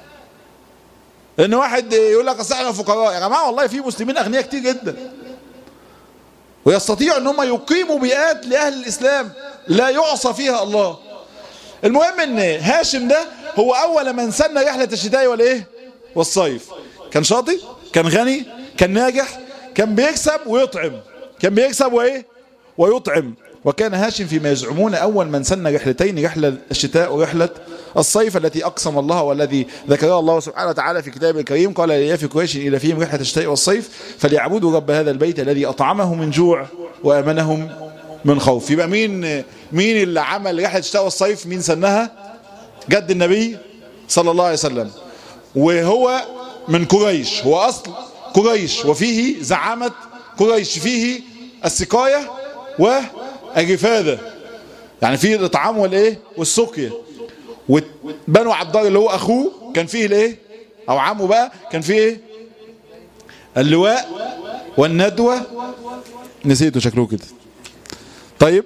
ان واحد يقول لك اصل احنا فقراء يا جماعه والله في مسلمين اغنياء كتير جدا ويستطيعوا ان هم يقيموا بيئات لاهل الاسلام لا يعصى فيها الله المهم ان هاشم ده هو اول من سن رحله الشتاء والايه والصيف كان شاطر كان غني كان ناجح كان بيكسب ويطعم كان بيكسب وايه ويطعم وكان هاشم فيما يزعمون أول من سن رحلتين رحلة الشتاء ورحلة الصيف التي أقسم الله والذي ذكرها الله سبحانه وتعالى في كتابه الكريم قال ليافي قريش إلى فيهم رحلة الشتاء والصيف فليعبدوا رب هذا البيت الذي أطعمهم من جوع وأمنهم من خوف يبقى مين مين اللي عمل رحلة الشتاء والصيف مين سنها جد النبي صلى الله عليه وسلم وهو من قريش هو أصل قريش وفيه زعامة قريش فيه السقاية والرفادة يعني فيه الإطعام والإيه والسقية وبنو عبدار اللي هو أخوه كان فيه الإيه أو عمه بقى كان فيه إيه اللواء والندوة نسيته شكله كده طيب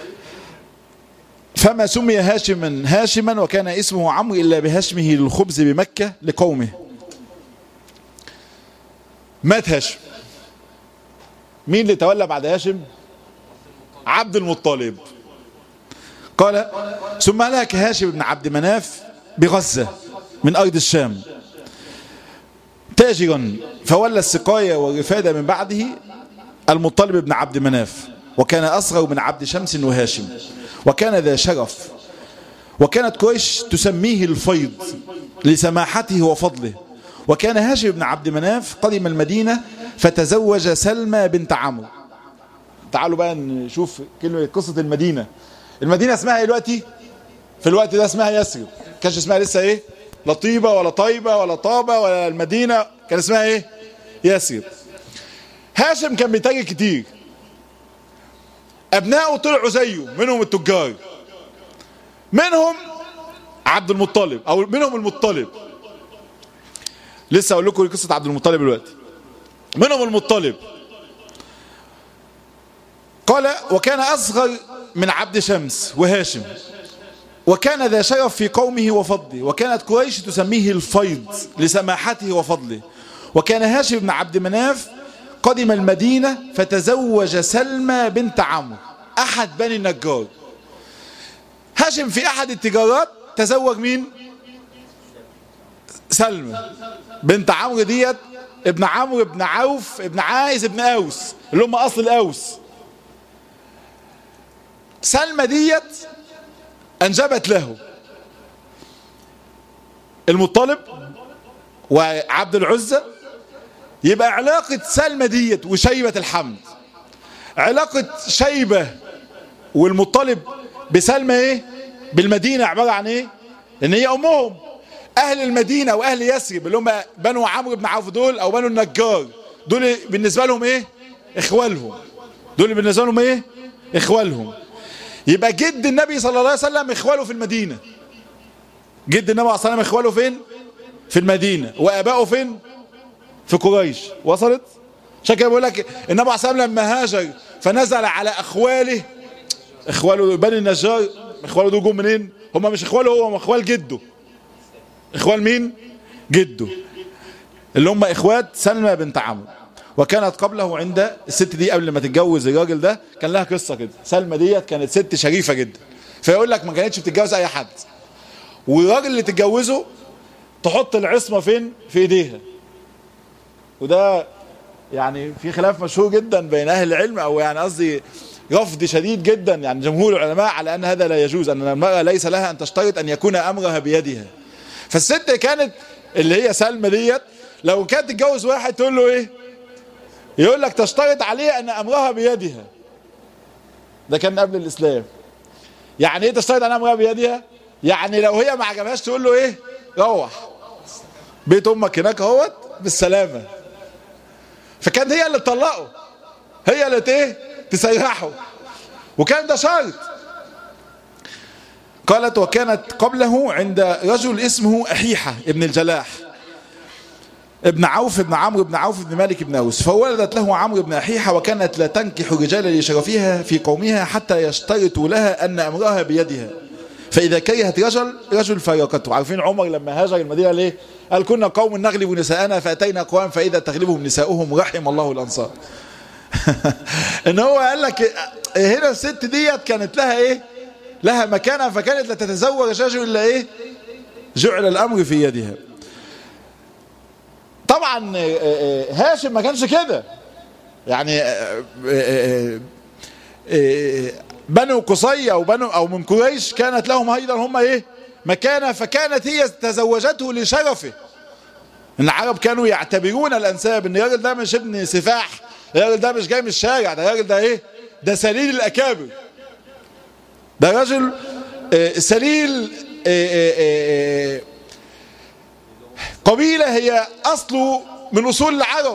فما سمي هاشما هاشما وكان اسمه عمرو إلا بهشمه للخبز بمكة لقومه مات هاشم مين اللي تولى بعد هاشم عبد المطلب قال ثم هلك هاشم بن عبد مناف بغزة من أرض الشام تاجرا فولى السقاية والرفادة من بعده المطلب بن عبد مناف وكان أصغر من عبد شمس وهاشم وكان ذا شرف وكانت قريش تسميه الفيض لسماحته وفضله وكان هاشم بن عبد مناف قدم المدينة فتزوج سلمى بنت عمرو تعالوا بقى نشوف كلمة قصة المدينة المدينة اسمها ايه دلوقتي في الوقت ده اسمها يثرب كانش اسمها لسه ايه لا طيبة ولا طيبة ولا طابة ولا المدينة كان اسمها ايه ياسر هاشم كان بيتاجر كتير ابنائه طلعوا زيه منهم التجار منهم عبد المطلب او منهم المطلب لسه اقول لكم قصه عبد المطلب دلوقتي منهم المطلب قال وكان اصغر من عبد شمس وهاشم وكان ذا شرف في قومه وفضله وكانت قريش تسميه الفيض لسماحته وفضله وكان هاشم بن عبد مناف قدم المدينة فتزوج سلمى بنت عمرو أحد بني النجار هاشم في أحد التجارات تزوج مين سلمى بنت عمرو ديت ابن عمرو ابن عوف ابن عايز ابن أوس اللي هم أصل الأوس سلمى ديت أنجبت له المطلب وعبد العزة يبقى علاقة سلمى ديت وشيبة الحمد علاقة شيبة والمطلب بسلمى ايه بالمدينة عبارة عن ايه ان هي امهم اهل المدينة واهل يثرب اللي هم بنو عمرو بن عوف دول او بنو النجار دول بالنسبة لهم ايه اخوالهم دول بالنسبة لهم ايه اخوالهم يبقى جد النبي صلى الله عليه وسلم اخواله في المدينة جد النبي صلى الله عليه وسلم اخواله فين في المدينة وابائه فين في قريش وصلت عشان كده بقول لك النبي عليه الصلاه والسلام لما هاجر فنزل على اخواله اخواله بني النجار اخواله دول جم منين هم مش اخواله هو هم اخوال جده اخوال مين جده اللي هم اخوات سلمى بنت عمرو وكانت قبله عند الست دي قبل ما تتجوز الراجل ده كان لها قصه كده سلمى ديت كانت ست شريفه جدا فيقول لك ما كانتش بتتجوز اي حد والراجل اللي تتجوزه تحط العصمه فين في ايديها وده يعني في خلاف مشهور جدا بين اهل العلم او يعني قصدي رفض شديد جدا يعني جمهور العلماء على ان هذا لا يجوز ان المرأة ليس لها ان تشترط ان يكون امرها بيدها فالست كانت اللي هي سلمى ديت لو كانت تتجوز واحد تقول له ايه يقول لك تشترط عليه ان امرها بيدها ده كان قبل الاسلام يعني ايه تشترط ان امرها بيدها يعني لو هي ما عجبهاش تقول له ايه روح بيت امك هناك اهوت بالسلامه فكانت هي اللي تطلقه هي اللي ايه تسيحه وكان ده شرط قالت وكانت قبله عند رجل اسمه أحيحة ابن الجلاح ابن عوف ابن عمرو بن عوف بن مالك بن أوس فولدت له عمرو بن أحيحة وكانت لا تنكح الرجال لشرفها في قومها حتى يشترطوا لها أن أمرها بيدها فإذا كرهت رجل رجل فارقته عارفين عمر لما هاجر المدينة ليه قال كنا قوم نغلب نساءنا فأتينا قوام فإذا تغلبهم نساؤهم رحم الله الأنصار ان هو قال لك هنا الست ديت كانت لها ايه لها مكانها فكانت لا تتزوج رجل الا ايه جعل الامر في يدها طبعا هاشم ما كانش كده يعني بنو قصي او بنو او من قريش كانت لهم ايضا هم ايه مكانه فكانت هي تزوجته لشرفه ان العرب كانوا يعتبرون الانساب ان الراجل ده مش ابن سفاح الراجل ده مش جاي من الشارع ده الراجل ده ايه ده سليل الاكابر ده راجل آه سليل آه آه قبيلة هي اصله من اصول العرب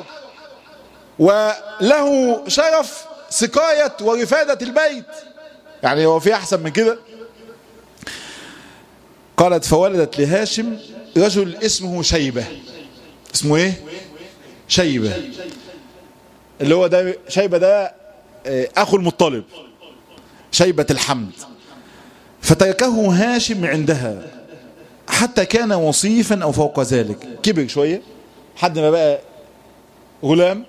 وله شرف سقاية ورفادة البيت يعني هو في احسن من كده قالت فولدت لهاشم رجل اسمه شيبة اسمه ايه شيبة اللي هو ده شيبة ده اخو المطلب شيبة الحمد فتركه هاشم عندها حتى كان وصيفا او فوق ذلك كبر شوية حد ما بقى غلام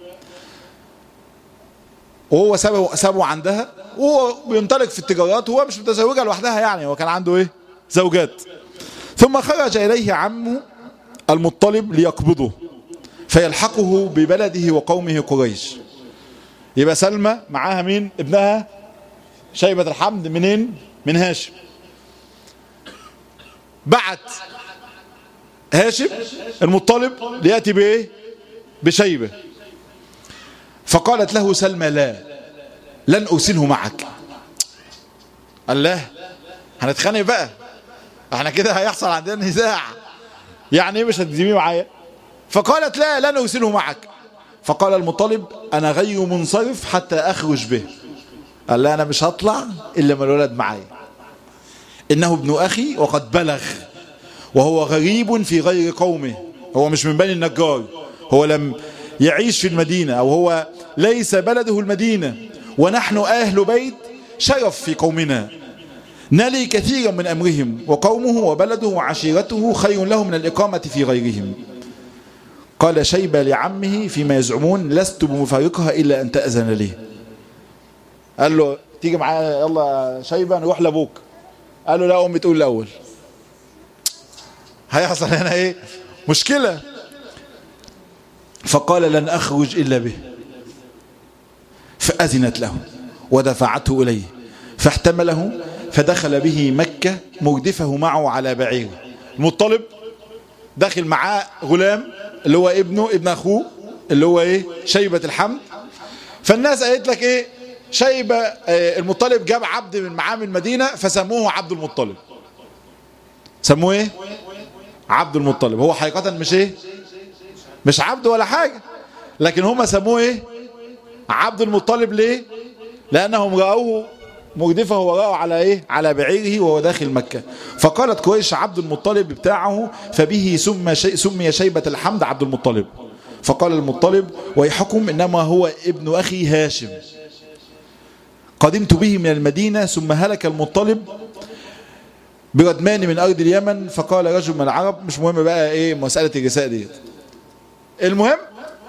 وهو سابه, سابه عندها وهو بينطلق في التجارات وهو مش متزوجة لوحدها يعني هو كان عنده ايه زوجات ثم خرج اليه عمه المطلب ليقبضه فيلحقه ببلده وقومه قريش يبقى سلمى معاها مين ابنها شيبة الحمد منين من هاشم بعت هاشم المطلب ليأتي بايه بشيبة فقالت له سلمى لا لن أرسله معك قال لا هنتخانق بقى احنا كده هيحصل عندنا نزاع يعني ايه مش هتجيبيه معايا فقالت لا لا نرسله معك فقال المطلب انا غير منصرف حتى اخرج به قال لا انا مش هطلع الا ما الولد معايا انه ابن اخي وقد بلغ وهو غريب في غير قومه هو مش من بني النجار هو لم يعيش في المدينة او هو ليس بلده المدينة ونحن اهل بيت شرف في قومنا نلي كثيرا من امرهم وقومه وبلده وعشيرته خير له من الاقامة في غيرهم قال شيبة لعمه فيما يزعمون لست بمفارقها الا ان تأذن لي قال له تيجي معايا يلا شيبة نروح لابوك قال له لا امي تقول الاول هيحصل هنا ايه مشكلة فقال لن اخرج الا به فاذنت له ودفعته اليه فاحتمله فدخل به مكة مردفه معه على بعير المطلب داخل معاه غلام اللي هو ابنه ابن اخوه اللي هو ايه شيبة الحمد فالناس قالت لك ايه شيبة آه المطلب جاب عبد من معاه من المدينة فسموه عبد المطلب سموه ايه عبد المطلب هو حقيقة مش ايه مش عبد ولا حاجة لكن هم سموه ايه عبد المطلب ليه لانهم رأوه مردفه وراءه على ايه على بعيره وهو داخل مكة فقالت قريش عبد المطلب بتاعه فبه سمي, شي سمي شيبة الحمد عبد المطلب فقال المطلب ويحكم انما هو ابن اخي هاشم قدمت به من المدينة ثم هلك المطلب بردمان من ارض اليمن فقال رجل من العرب مش مهم بقى ايه مسألة الرساء ديت المهم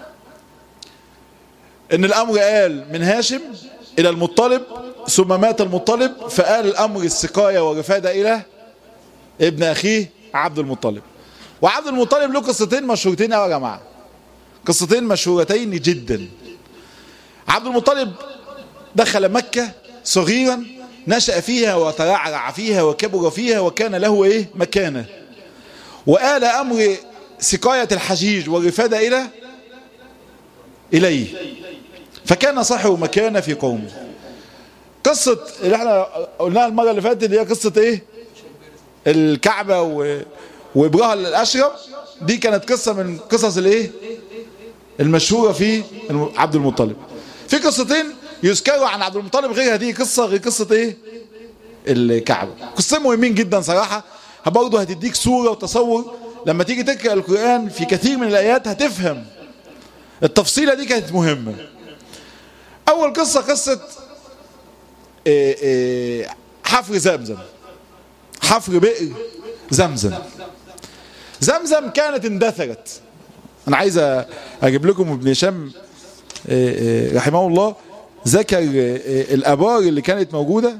ان الامر قال من هاشم الى المطلب ثم مات المطلب فقال الامر السقاية والرفادة الى ابن اخيه عبد المطلب وعبد المطلب له قصتين مشهورتين قوي يا جماعه قصتين مشهورتين جدا عبد المطلب دخل مكة صغيرا نشأ فيها وترعرع فيها وكبر فيها وكان له ايه مكانه وآل امر سقاية الحجيج والرفادة الى اليه فكان صاحب مكانه في قومه قصة اللي احنا قلناها المرة اللي فاتت اللي هي قصة ايه الكعبة و... وابراها الاشرف دي كانت قصة من قصص الايه المشهورة في عبد المطلب في قصتين يذكروا عن عبد المطلب غير هذه قصة غير قصة ايه الكعبة قصتين مهمين جدا صراحة برضه هتديك صورة وتصور لما تيجي تقرأ القرآن في كثير من الآيات هتفهم التفصيلة دي كانت مهمة أول قصة قصة إيه إيه حفر زمزم حفر بئر زمزم زمزم كانت اندثرت انا عايز اجيب لكم ابن هشام إيه رحمه الله ذكر الابار اللي كانت موجودة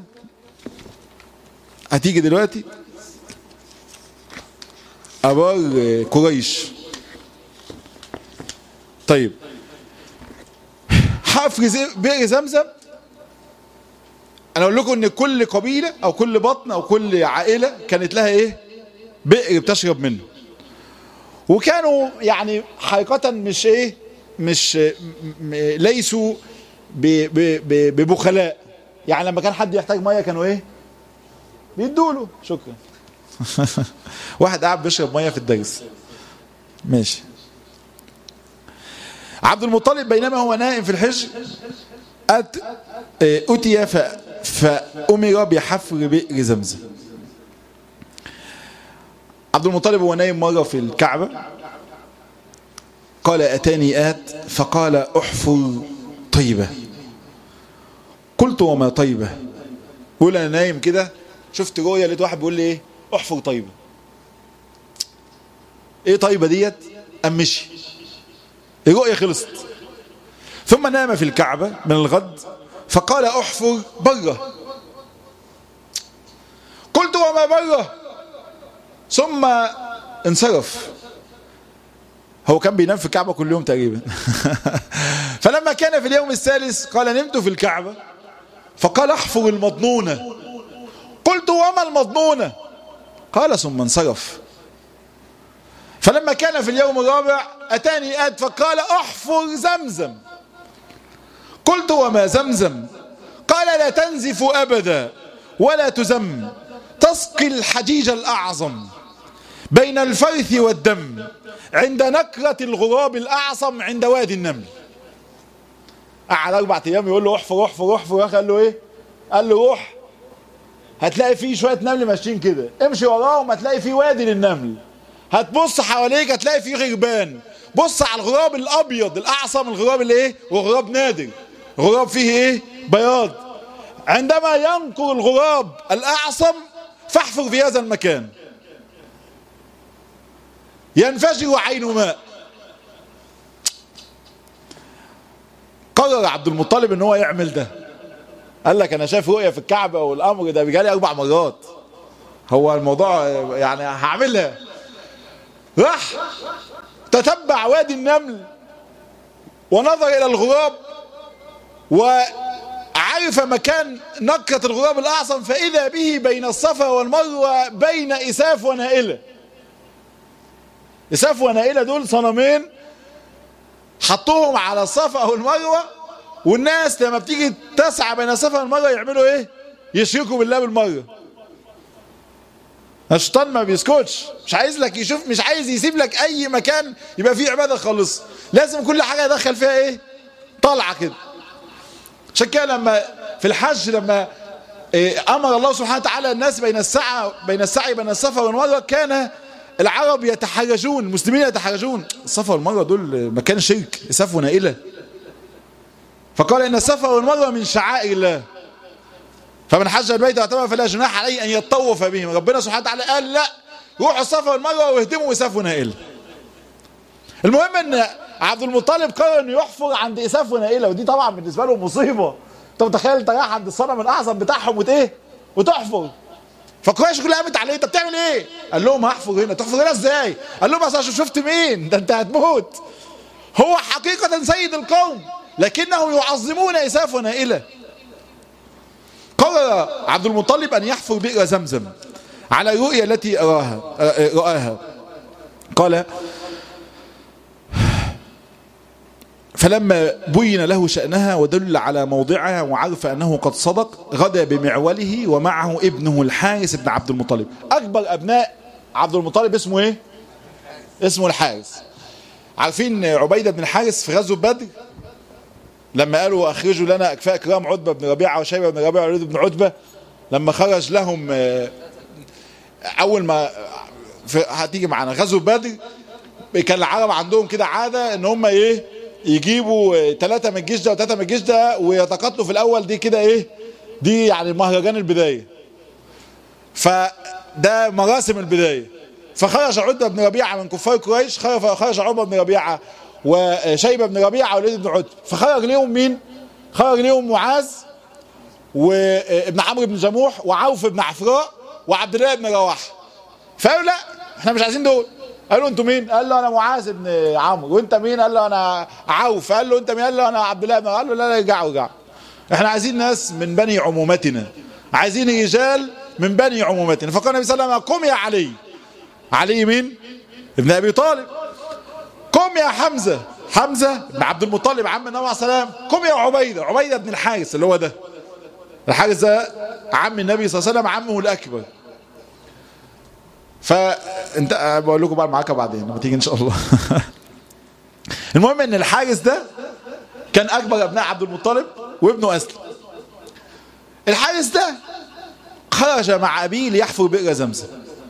هتيجي دلوقتي ابار قريش طيب حفر بئر زمزم انا اقول لكم ان كل قبيلة او كل بطن او كل عائلة كانت لها ايه بئر بتشرب منه وكانوا يعني حقيقة مش ايه مش م ليسوا ببخلاء يعني لما كان حد يحتاج مية كانوا ايه بيدوا له شكرا واحد قاعد بيشرب مية في الدرس ماشي عبد المطلب بينما هو نائم في الحجر أت أتي فأمر بحفر بئر زمزم عبد المطلب هو نايم مرة في الكعبة قال أتاني آت فقال أحفر طيبة قلت وما طيبة بقول أنا نايم كده شفت رؤية لقيت واحد بيقول لي إيه أحفر طيبة إيه طيبة ديت أم مشي الرؤية خلصت ثم نام في الكعبة من الغد فقال أحفر بره قلت وما بره ثم انصرف هو كان بينام في الكعبة كل يوم تقريبا فلما كان في اليوم الثالث قال نمت في الكعبة فقال احفر المضنونة قلت وما المضنونة قال ثم انصرف فلما كان في اليوم الرابع أتاني آد فقال احفر زمزم قلت وما زمزم قال لا تنزف أبدا ولا تزم تسقي الحجيج الأعظم بين الفرث والدم عند نكرة الغراب الأعصم عند وادي النمل قعد أربع أيام يقول له احفر احفر احفر قال له إيه؟ قال له روح هتلاقي فيه شوية نمل ماشيين كده امشي وراهم هتلاقي فيه وادي للنمل هتبص حواليك هتلاقي فيه غربان بص على الغراب الأبيض الأعصم الغراب الإيه؟ وغراب نادر غراب فيه إيه؟ بياض عندما ينقر الغراب الأعصم فاحفر في هذا المكان ينفجر عين ماء قرر عبد المطلب ان هو يعمل ده قال لك انا شايف رؤية في الكعبة والامر ده بيجالي اربع مرات هو الموضوع يعني هعملها راح تتبع وادي النمل ونظر الى الغراب وعرف مكان نكرة الغراب الاعظم فاذا به بين الصفا والمروة بين اساف ونائلة اساف ونائلة دول صنمين حطوهم على الصفا او المروة والناس لما بتيجي تسعى بين الصفا والمروة يعملوا ايه يشركوا بالله بالمرة الشيطان ما بيسكتش مش عايز لك يشوف مش عايز يسيب لك اي مكان يبقى فيه عبادة خالص لازم كل حاجة يدخل فيها ايه طالعة كده عشان كده لما في الحج لما إيه امر الله سبحانه وتعالى الناس بين السعي بين السعي بين الصفا والمروة كان العرب يتحرجون المسلمين يتحرجون الصفا والمروة دول مكان شرك اساف ونائلة فقال ان الصفا والمروة من شعائر الله فمن حج البيت واعتمر فلا جناح عليه ان يطوف بهم ربنا سبحانه وتعالى قال لا روحوا الصفا والمروة واهدموا اساف ونائلة المهم ان عبد المطلب قرر انه يحفر عند اساف ونائلة ودي طبعا بالنسبة له مصيبة انت متخيل انت رايح عند الصنم الاعظم بتاعهم وت وتحفر فقريش كلها قامت عليه انت بتعمل ايه قال لهم هحفر هنا تحفر هنا ازاي قال لهم اصل شفت مين ده انت هتموت هو حقيقة سيد القوم لكنهم يعظمون اساف ونائلة قرر عبد المطلب ان يحفر بئر زمزم على الرؤيا التي أراها رآها قال فلما بين له شأنها ودل على موضعها وعرف أنه قد صدق غدا بمعوله ومعه ابنه الحارس بن عبد المطلب أكبر أبناء عبد المطلب اسمه إيه؟ اسمه الحارس عارفين عبيدة بن الحارس في غزوة بدر لما قالوا أخرجوا لنا أكفاء كرام عتبة بن ربيعة وشيبة بن ربيعة ووليد بن عتبة لما خرج لهم أول ما هتيجي معانا غزوة بدر كان العرب عندهم كده عادة ان هم ايه يجيبوا ثلاثة من الجيش ده وثلاثة من الجيش ده ويتقاتلوا في الأول دي كده إيه دي يعني مهرجان البداية فده مراسم البداية فخرج عتبة بن ربيعة من كفار قريش خرج عمر بن ربيعة وشيبة بن ربيعة ووليد بن عتبة فخرج ليهم مين؟ خرج ليهم معاذ وابن عمرو بن جموح وعوف بن عفراء وعبد الله بن رواحه فقالوا لا احنا مش عايزين دول قال له انتوا مين قال له انا معاذ بن عمرو وانت مين قال له انا عوف قال له انت مين قال له انا عبد الله بن قال له لا لا ارجعوا ارجعوا احنا عايزين ناس من بني عمومتنا عايزين رجال من بني عمومتنا فقال النبي صلى الله عليه وسلم قم يا علي علي مين ابن ابي طالب قم يا حمزه حمزه بن عبد المطلب عم النبي عليه السلام قم يا عبيده عبيده بن الحارث اللي هو ده الحارث ده عم النبي صلى الله عليه وسلم عمه الاكبر فانت بقول لكم بقى معاك بعدين لما تيجي ان شاء الله المهم ان الحارس ده كان اكبر ابناء عبد المطلب وابنه اسلم الحارس ده خرج مع ابيه ليحفر بئر زمزم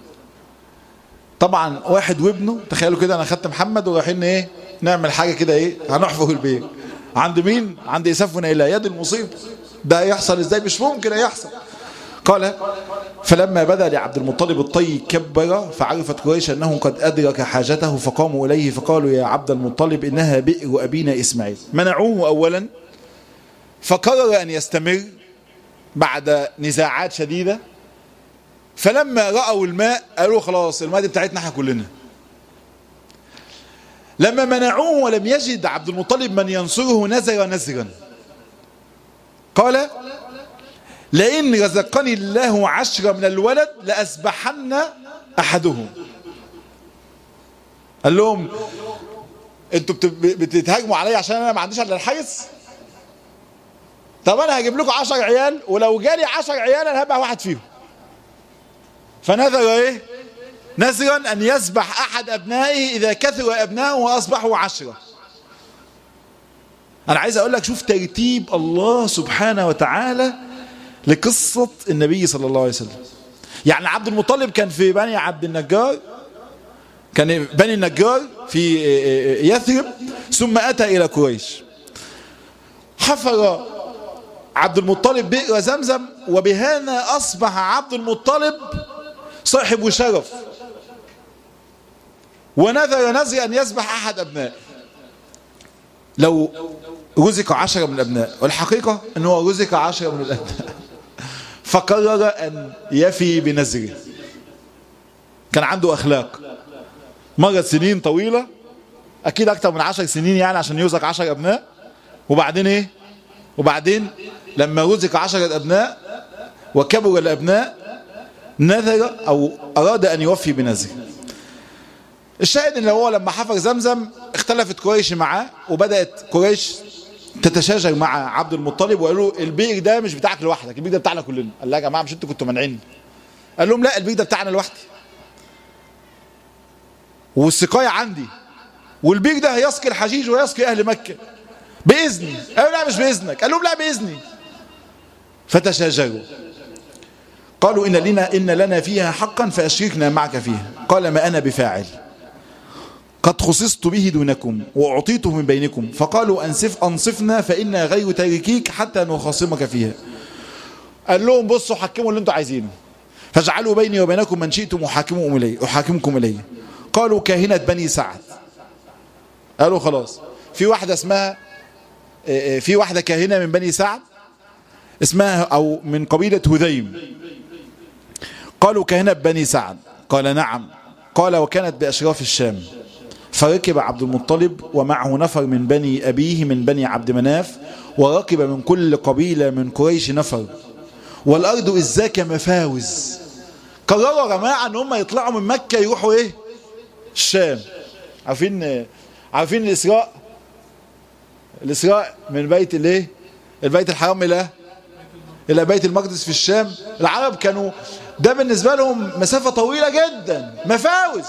طبعا واحد وابنه تخيلوا كده انا خدت محمد ورايحين ايه نعمل حاجه كده ايه هنحفر البئر عند مين عند اساف ونيلة يد المصيبه ده يحصل ازاي مش ممكن يحصل قال فلما بدا لعبد المطلب الطي كبر فعرفت قريش أنه قد أدرك حاجته فقاموا إليه فقالوا يا عبد المطلب إنها بئر أبينا إسماعيل منعوه أولا فقرر أن يستمر بعد نزاعات شديدة فلما رأوا الماء قالوا خلاص الماء دي بتاعتنا احنا كلنا لما منعوه ولم يجد عبد المطلب من ينصره نزر نزرا قال لئن رزقني الله عشرة من الولد لأسبحن أحدهم قال لهم انتوا بتتهاجموا عليا عشان انا ما عنديش الا الحارس طب انا هجيب لكم 10 عيال ولو جالي 10 عيال انا هبقى واحد فيهم فنذر ايه نذرا أن يذبح أحد أبنائه إذا كثر أبنائه وأصبحوا عشرة أنا عايز أقول لك شوف ترتيب الله سبحانه وتعالى لقصة النبي صلى الله عليه وسلم يعني عبد المطلب كان في بني عبد النجار كان بني النجار في يثرب ثم أتى إلى قريش حفر عبد المطلب بئر زمزم وبهذا أصبح عبد المطلب صاحب شرف ونذر نذر أن يذبح أحد أبنائه لو رزق عشرة من الأبناء والحقيقة أنه رزق عشرة من الأبناء فقرر أن يفي بنذره كان عنده أخلاق مرت سنين طويلة أكيد أكتر من عشر سنين يعني عشان يرزق عشر أبناء وبعدين إيه وبعدين لما رزق عشرة أبناء وكبر الأبناء نذر أو أراد أن يوفي بنذره الشاهد ان هو لما حفر زمزم اختلفت قريش معاه وبدأت قريش تتشاجر مع عبد المطلب وقالوا البئر ده مش بتاعك لوحدك البئر ده بتاعنا كلنا قال لا يا جماعه مش انتوا كنتوا مانعين قال لهم لا البئر ده بتاعنا لوحدي والسقايه عندي والبئر ده هيسقي الحجيج ويسقي اهل مكه باذني قالوا لا مش باذنك قال لهم لا باذني فتشاجروا قالوا ان لنا ان لنا فيها حقا فاشركنا معك فيها قال ما انا بفاعل قد خصصت به دونكم وأعطيته من بينكم فقالوا أنصف أنصفنا فإنا غير تاركيك حتى نخاصمك فيها قال لهم بصوا حكموا اللي انتوا عايزينه فاجعلوا بيني وبينكم من شئتم أحاكمكم إليه أحاكمكم إليه قالوا كاهنة بني سعد قالوا خلاص في واحدة اسمها في واحدة كاهنة من بني سعد اسمها أو من قبيلة هذيم قالوا كاهنة بني سعد قال نعم قال وكانت بأشراف الشام فركب عبد المطلب ومعه نفر من بني أبيه من بني عبد مناف وركب من كل قبيلة من قريش نفر والأرض إزاك مفاوز قرروا يا جماعة ان هم يطلعوا من مكة يروحوا ايه الشام عارفين عارفين الإسراء الإسراء من بيت الايه البيت الحرام إلى إلى بيت المقدس في الشام العرب كانوا ده بالنسبة لهم مسافة طويلة جدا مفاوز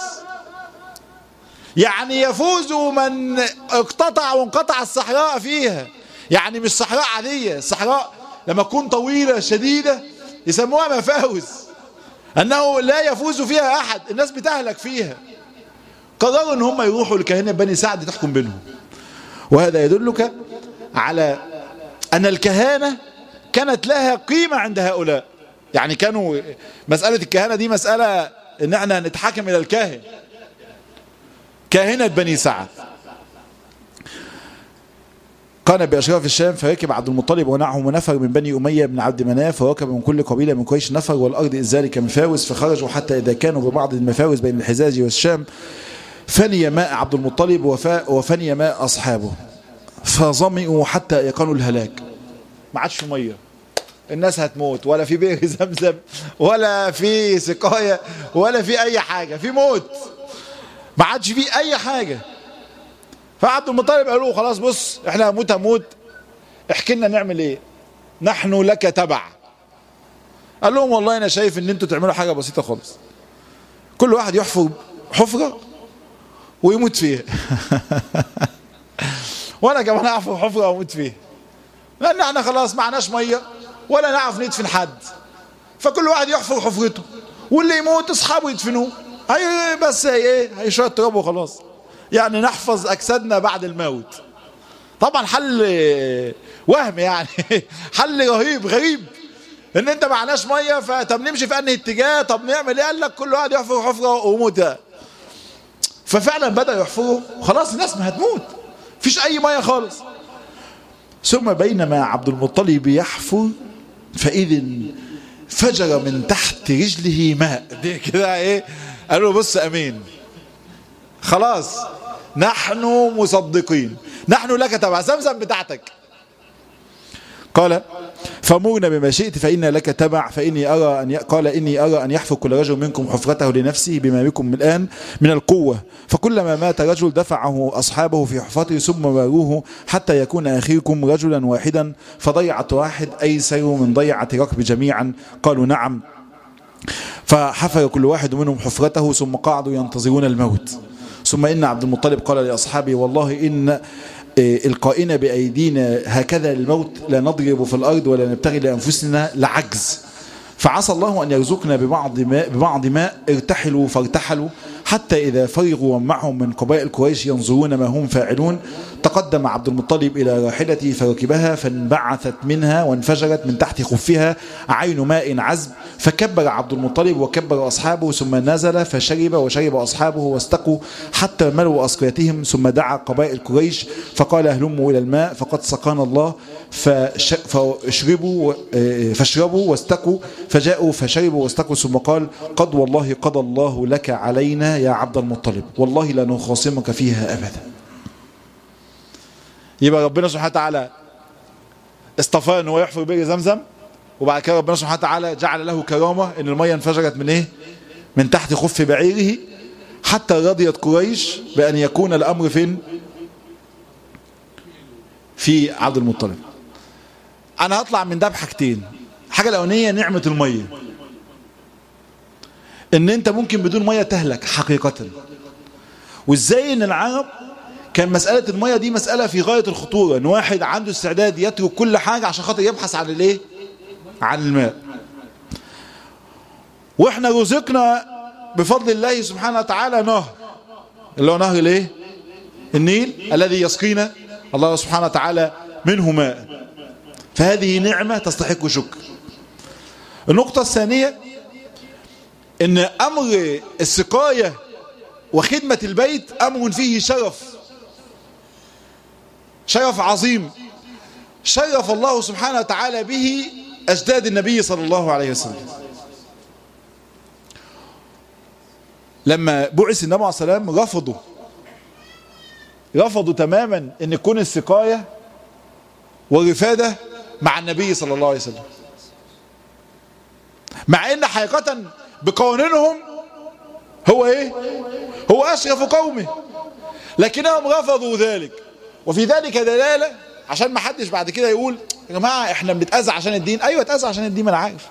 يعني يفوز من اقتطع وانقطع الصحراء فيها يعني مش صحراء عادية الصحراء لما تكون طويلة شديدة يسموها مفاوز أنه لا يفوز فيها أحد الناس بتهلك فيها قرروا أن هم يروحوا لكهنة بني سعد تحكم بينهم وهذا يدلك على أن الكهانة كانت لها قيمة عند هؤلاء يعني كانوا مسألة الكهانة دي مسألة ان احنا نتحكم الى الكاهن كاهنة بني سعد كان بأشراف الشام فركب عبد المطلب ونعهم نفر من بني أمية بن عبد مناف وركب من كل قبيلة من قريش نفر والأرض إذ ذلك مفاوز فخرجوا حتى إذا كانوا ببعض المفاوز بين الحجاز والشام فني ماء عبد المطلب وفني ماء أصحابه فظمئوا حتى أيقنوا الهلاك ما عادش في ميه الناس هتموت ولا في بئر زمزم ولا في سقاية ولا في اي حاجة في موت ما عادش في اي حاجة فعبد المطلب قالوا خلاص بص احنا هموت هموت احكي لنا نعمل ايه نحن لك تبع قال لهم والله انا شايف ان انتوا تعملوا حاجة بسيطة خالص كل واحد يحفر حفرة ويموت فيها وانا كمان احفر حفرة واموت فيها لان احنا خلاص معناش ميه ولا نعرف ندفن حد فكل واحد يحفر حفرته واللي يموت اصحابه يدفنوه هي بس هي ايه هي شويه تراب وخلاص يعني نحفظ اجسادنا بعد الموت طبعا حل وهم يعني حل رهيب غريب ان انت معناش ميه فطب نمشي في انهي اتجاه طب نعمل ايه قال لك كل واحد يحفر حفره ويموت ففعلا بدا يحفروا خلاص الناس ما هتموت مفيش اي ميه خالص ثم بينما عبد المطلب يحفر فإذ فجر من تحت رجله ماء دي كده ايه قالوا بص امين خلاص نحن مصدقين نحن لك تبع زمزم بتاعتك قال فمرنا بما شئت فإن لك تبع فإني أرى أن ي... قال إني أرى أن يحفر كل رجل منكم حفرته لنفسه بما بكم الآن من القوة فكلما مات رجل دفعه أصحابه في حفرته ثم واروه حتى يكون أخيكم رجلا واحدا فضيعة واحد أيسر من ضيعة ركب جميعا قالوا نعم فحفر كل واحد منهم حفرته ثم قعدوا ينتظرون الموت ثم إن عبد المطلب قال لأصحابه والله إن القائنا بأيدينا هكذا الموت لا نضرب في الأرض ولا نبتغي لأنفسنا لعجز فعسى الله أن يرزقنا ببعض ماء, ببعض ماء ارتحلوا فارتحلوا حتى إذا فرغوا ومعهم من قبائل قريش ينظرون ما هم فاعلون تقدم عبد المطلب إلى راحلته فركبها فانبعثت منها وانفجرت من تحت خفها عين ماء عذب فكبر عبد المطلب وكبر أصحابه ثم نزل فشرب وشرب أصحابه واستقوا حتى ملوا أسقيتهم ثم دعا قبائل قريش فقال أهلموا إلى الماء فقد سقانا الله فاشربوا فاشربوا واستقوا فجاءوا فشربوا واستقوا ثم قال قد والله قضى الله لك علينا يا عبد المطلب والله لا نخاصمك فيها أبدا يبقى ربنا سبحانه وتعالى اصطفاه ان هو يحفر بئر زمزم وبعد كده ربنا سبحانه وتعالى جعل له كرامة ان المية انفجرت من ايه من تحت خف بعيره حتى رضيت قريش بأن يكون الأمر فين في عبد المطلب انا هطلع من ده بحاجتين الحاجة الاولانية نعمة المية ان انت ممكن بدون مية تهلك حقيقة وازاي ان العرب كان مسألة المية دي مسألة في غاية الخطورة ان واحد عنده استعداد يترك كل حاجة عشان خاطر يبحث عن الايه عن الماء واحنا رزقنا بفضل الله سبحانه وتعالى نهر اللي هو نهر الايه النيل الذي يسقينا الله سبحانه وتعالى منه ماء فهذه نعمة تستحق شكر النقطة الثانية ان امر السقاية وخدمة البيت امر فيه شرف شرف عظيم شرف الله سبحانه وتعالى به أجداد النبي صلى الله عليه وسلم لما بعث النبي عليه السلام رفضوا رفضوا تماما ان يكون السقاية والرفادة مع النبي صلى الله عليه وسلم مع ان حقيقة بقوانينهم هو ايه هو اشرف قومه لكنهم رفضوا ذلك وفي ذلك دلالة عشان ما حدش بعد كده يقول يا جماعة احنا بنتأذى عشان الدين ايوه اتأذى عشان الدين ما انا عارف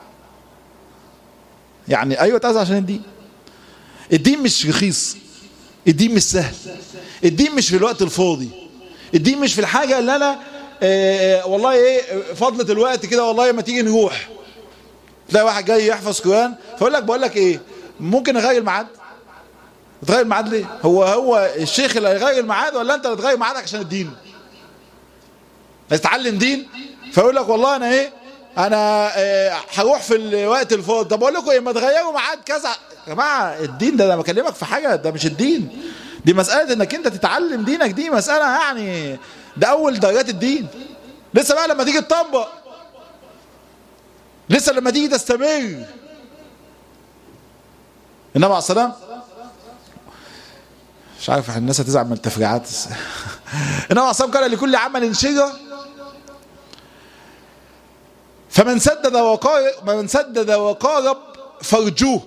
يعني ايوه اتأذى عشان الدين الدين مش رخيص الدين مش سهل الدين مش في الوقت الفاضي الدين مش في الحاجة اللي انا اه والله ايه فضلة الوقت كده والله ما تيجي نروح تلاقي واحد جاي يحفظ قرآن فيقول لك بقول لك ايه ممكن اغير الميعاد تغير الميعاد ليه هو هو الشيخ اللي هيغير الميعاد ولا انت اللي تغير ميعادك عشان الدين تتعلم دين فيقول لك والله انا ايه انا اه هروح في الوقت الفاضي طب اقول لكم ايه ما تغيروا ميعاد كذا يا جماعه الدين ده انا بكلمك في حاجه ده مش الدين دي مساله انك انت تتعلم دينك دي مساله يعني ده اول درجات الدين لسه بقى لما تيجي تطبق لسه لما تيجي تستمر النبي عليه السلام مش عارف الناس هتزعل من التفريعات النبي عليه السلام قال لكل عمل شجره فمن سدد وقارب من سدد وقارب فرجوه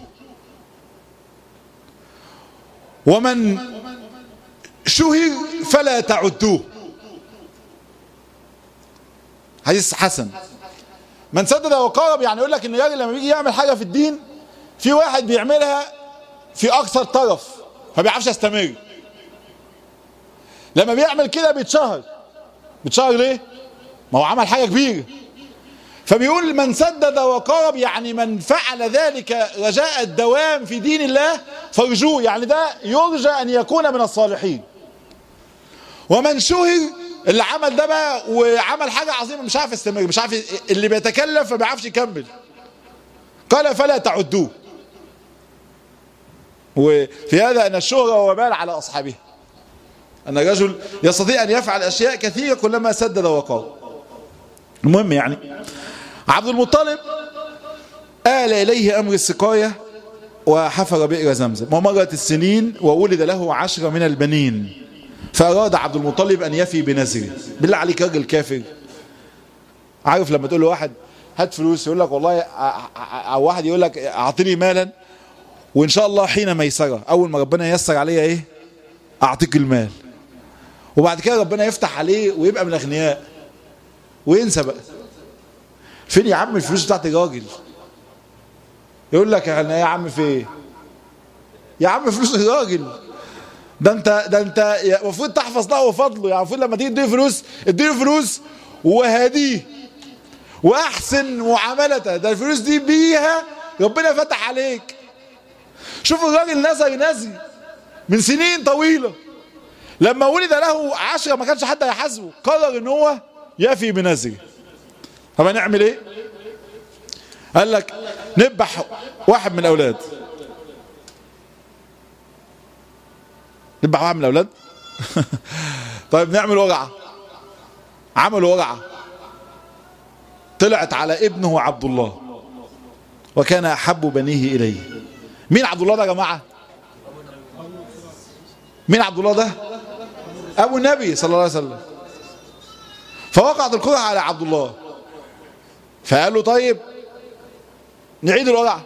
ومن شهر فلا تعدوه حديث حسن من سدد وقارب يعني يقول لك ان الراجل لما بيجي يعمل حاجه في الدين في واحد بيعملها في اقصى الطرف ما بيعرفش يستمر لما بيعمل كده بيتشهر بيتشهر ليه ما هو عمل حاجه كبيره فبيقول من سدد وقارب يعني من فعل ذلك رجاء الدوام في دين الله فرجوه يعني ده يرجى ان يكون من الصالحين ومن شهر اللي عمل ده بقى وعمل حاجة عظيمة مش عارف يستمر مش عارف اللي بيتكلف فما بيعرفش يكمل قال فلا تعدوه وفي هذا أن الشهرة وبال على أصحابه أن الرجل يستطيع أن يفعل أشياء كثيرة كلما سدد وقال المهم يعني عبد المطلب آل إليه أمر السقاية وحفر بئر زمزم ومرت السنين وولد له عشرة من البنين فأراد عبد المطلب أن يفي بنذره بالله عليك راجل كافر عارف لما تقول له واحد هات فلوس يقول لك والله أو واحد يقول لك أعطيني مالا وإن شاء الله حين ميسرة أول ما ربنا ييسر عليا إيه أعطيك المال وبعد كده ربنا يفتح عليه ويبقى من الأغنياء وينسى بقى فين يا عم الفلوس بتاعت الراجل يقول لك احنا يا عم في ايه يا عم فلوس الراجل ده انت ده انت المفروض تحفظ له وفضله يعني المفروض لما تيجي تديله فلوس اديله فلوس وهديه واحسن معاملته ده الفلوس دي بيها ربنا فتح عليك شوف الراجل نزل نزل من سنين طويلة لما ولد له عشرة ما كانش حد هيحاسبه قرر ان هو يفي بنزله طب هنعمل ايه قال لك نذبح واحد من الاولاد نذبح واحد من الاولاد طيب نعمل ورعه عملوا ورعه طلعت على ابنه عبد الله وكان احب بنيه اليه مين عبد الله ده يا جماعه مين عبد الله ده ابو النبي صلى الله عليه وسلم فوقعت القرعه على عبد الله فقال له طيب نعيد القرعه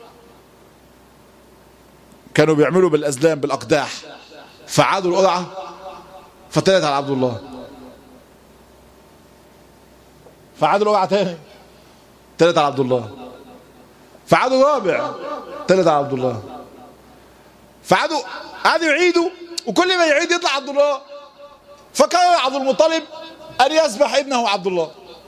كانوا بيعملوا بالازلام بالاقداح فعادوا القرعه فطلعت على عبد الله فعادوا القرعه تاني طلعت على عبد الله فعادوا رابع طلعت على عبد الله فعادوا قعدوا يعيدوا وكل ما يعيد يطلع عبد الله فقرر عبد المطلب ان يسبح ابنه عبد الله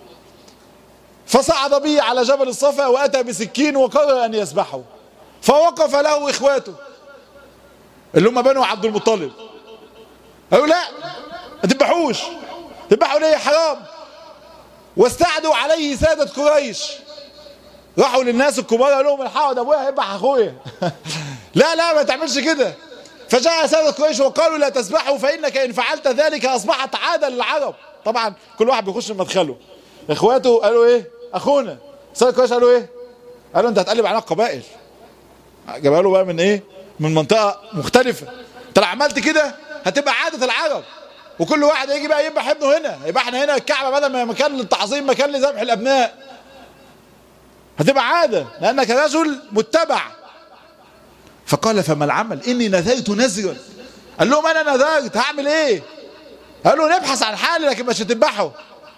فصعد به على جبل الصفا واتى بسكين وقرر ان يسبحه فوقف له اخواته اللي هم بنو عبد المطلب قالوا لا ما تذبحوش تذبحوا ليه حرام واستعدوا عليه سادة قريش راحوا للناس الكبار قالوا لهم الحقوا ده ابويا هيذبح اخويا لا لا ما تعملش كده فجاء سادة قريش وقالوا لا تسبحوا فإنك إن فعلت ذلك أصبحت عادة للعرب طبعا كل واحد بيخش من مدخله إخواته قالوا إيه أخونا سادة قريش قالوا إيه قالوا أنت هتقلب علينا القبائل جابها له بقى من إيه من منطقة مختلفة أنت لو عملت كده هتبقى عادة العرب وكل واحد يجي بقى يذبح ابنه هنا يبقى احنا هنا الكعبة بدل ما مكان للتعظيم مكان لذبح الأبناء هتبقى عادة لأنك رجل متبع فقال فما العمل إني نذرت نذرا قال لهم أنا نذرت هعمل إيه قالوا نبحث عن حل لكن مش هتذبحه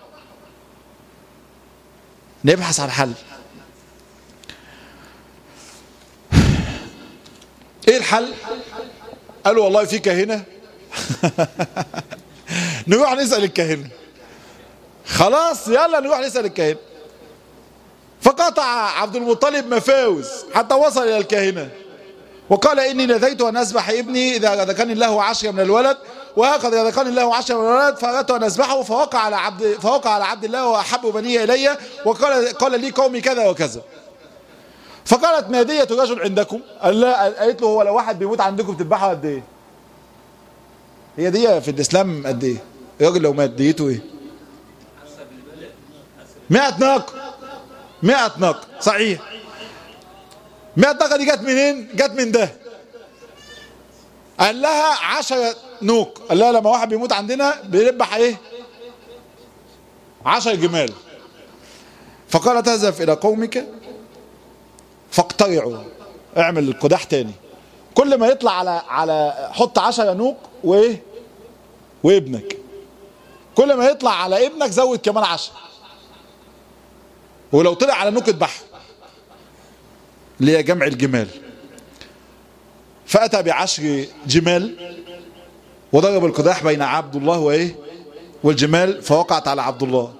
نبحث عن حل ايه الحل قالوا والله في كاهنه نروح نسال الكاهنه خلاص يلا نروح نسال الكاهنه فقطع عبد المطلب مفاوز حتى وصل الى الكاهنه وقال اني نذيت ان اسبح ابني اذا ذكرني الله عشرة من الولد وهكذا اذا ذكرني الله عشرة من الولد فاردت ان اسبحه فوقع على عبد فوقع على عبد الله واحب بني الي وقال قال لي قومي كذا وكذا فقالت ما دية رجل عندكم قال لا قالت له هو لو واحد بيموت عندكم بتذبحوا قد ايه هي دي في الاسلام قد ايه الراجل لو مات ديته ايه 100 ناقه 100 ناقه صحيح 100 ناقه دي جت منين جت من ده قال لها 10 نوق قال لها لما واحد بيموت عندنا بيذبح ايه 10 جمال فقالت اذهب الى قومك فاقترعوا اعمل القداح تاني كل ما يطلع على على حط 10 ينوق وايه وابنك كل ما يطلع على ابنك زود كمان 10 ولو طلع على نوق اذبحه اللي هي جمع الجمال فاتى بعشر جمال وضرب القداح بين عبد الله وايه والجمال فوقعت على عبد الله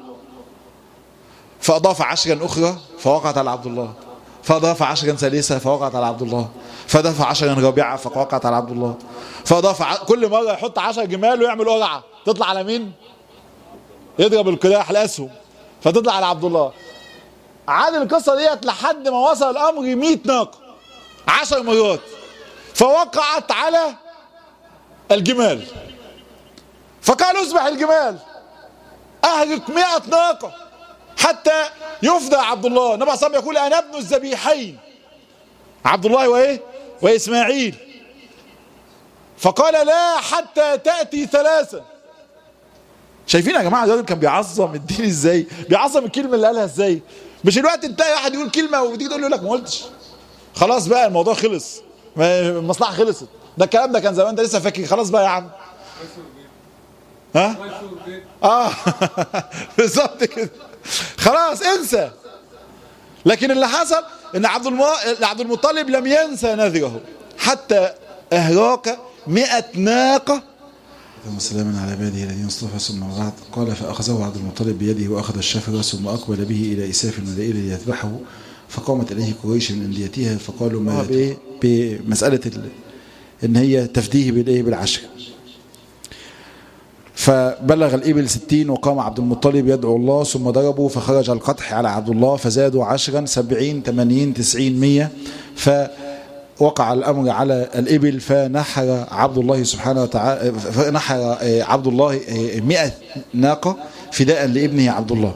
فاضاف عشرا اخرى فوقعت على عبد الله فأضاف عشرا ثالثة فوقعت على عبد الله فأضاف عشرا رابعة فوقعت على عبد الله فأضاف ع... كل مرة يحط عشر جمال ويعمل قرعة تطلع على مين؟ يضرب القداح الأسهم فتطلع على عبد الله عاد القصة ديت لحد ما وصل الأمر 100 ناقة 10 مرات فوقعت على الجمال فقالوا اذبح الجمال أهلك 100 ناقة حتى يفدى عبد الله النبي صلى الله عليه وسلم يقول انا ابن الذبيحين عبد الله وايه واسماعيل فقال لا حتى تاتي ثلاثه شايفين يا جماعه الراجل كان بيعظم الدين ازاي بيعظم الكلمه اللي قالها ازاي مش الوقت انتهى واحد يقول كلمه وتيجي تقول له لك ما قلتش خلاص بقى الموضوع خلص المصلحه خلصت ده الكلام ده كان زمان انت لسه فاكر خلاص بقى يا عم ها اه بالظبط كده خلاص انسى لكن اللي حصل ان عبد الم... عبد المطلب لم ينسى نذره حتى اهراك مئة ناقة اللهم سلاما على عباده الذين اصطفى ثم بعد قال فأخذه عبد المطلب بيده وأخذ الشفرة ثم أقبل به إلى إساف المدائن ليذبحه فقامت إليه قريش من أنديتها فقالوا ما بإيه بمسألة ال... إن هي تفديه بالإيه بالعشر فبلغ الإبل ستين وقام عبد المطلب يدعو الله ثم ضربوا فخرج القطح على عبد الله فزادوا عشرا سبعين ثمانين تسعين مية فوقع الأمر على الإبل فنحر عبد الله سبحانه وتعالى فنحر عبد الله مئة ناقة فداء لابنه عبد الله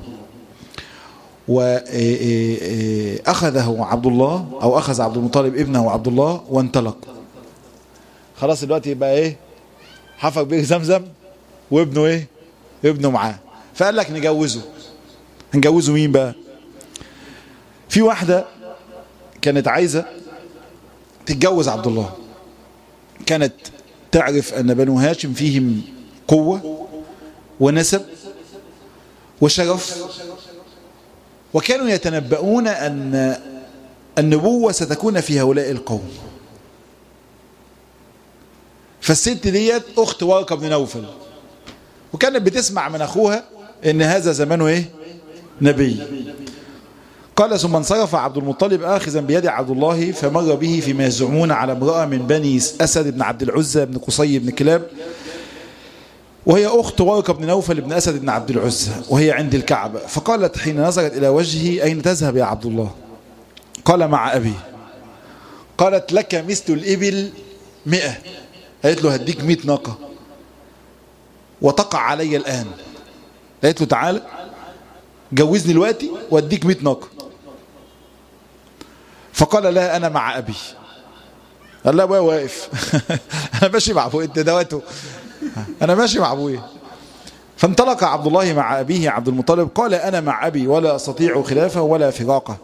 وأخذه عبد الله أو أخذ عبد المطلب ابنه عبد الله وانطلق خلاص دلوقتي يبقى ايه حفر بيه زمزم وابنه ايه ابنه معاه فقال لك نجوزه هنجوزه مين بقى في واحدة كانت عايزة تتجوز عبد الله كانت تعرف أن بنو هاشم فيهم قوة ونسب وشرف وكانوا يتنبؤون أن النبوة ستكون في هؤلاء القوم فالست ديت أخت ورقة بن نوفل وكانت بتسمع من أخوها إن هذا زمانه إيه نبي قال ثم انصرف عبد المطلب آخذا بيد عبد الله فمر به فيما يزعمون على امرأة من بني أسد بن عبد العزة بن قصي بن كلاب وهي أخت ورقة بن نوفل بن أسد بن عبد العزة وهي عند الكعبة فقالت حين نظرت إلى وجهه أين تذهب يا عبد الله قال مع أبي قالت لك مثل الإبل مئة قالت له هديك مئة ناقة وتقع علي الآن قالت له تعالى جوزني دلوقتي واديك 100 ناقه فقال لها انا مع ابي قال لها ابويا واقف انا ماشي مع ابويا انت دوته انا ماشي مع ابويا فانطلق عبد الله مع ابيه عبد المطلب قال انا مع ابي ولا استطيع خلافه ولا فراقه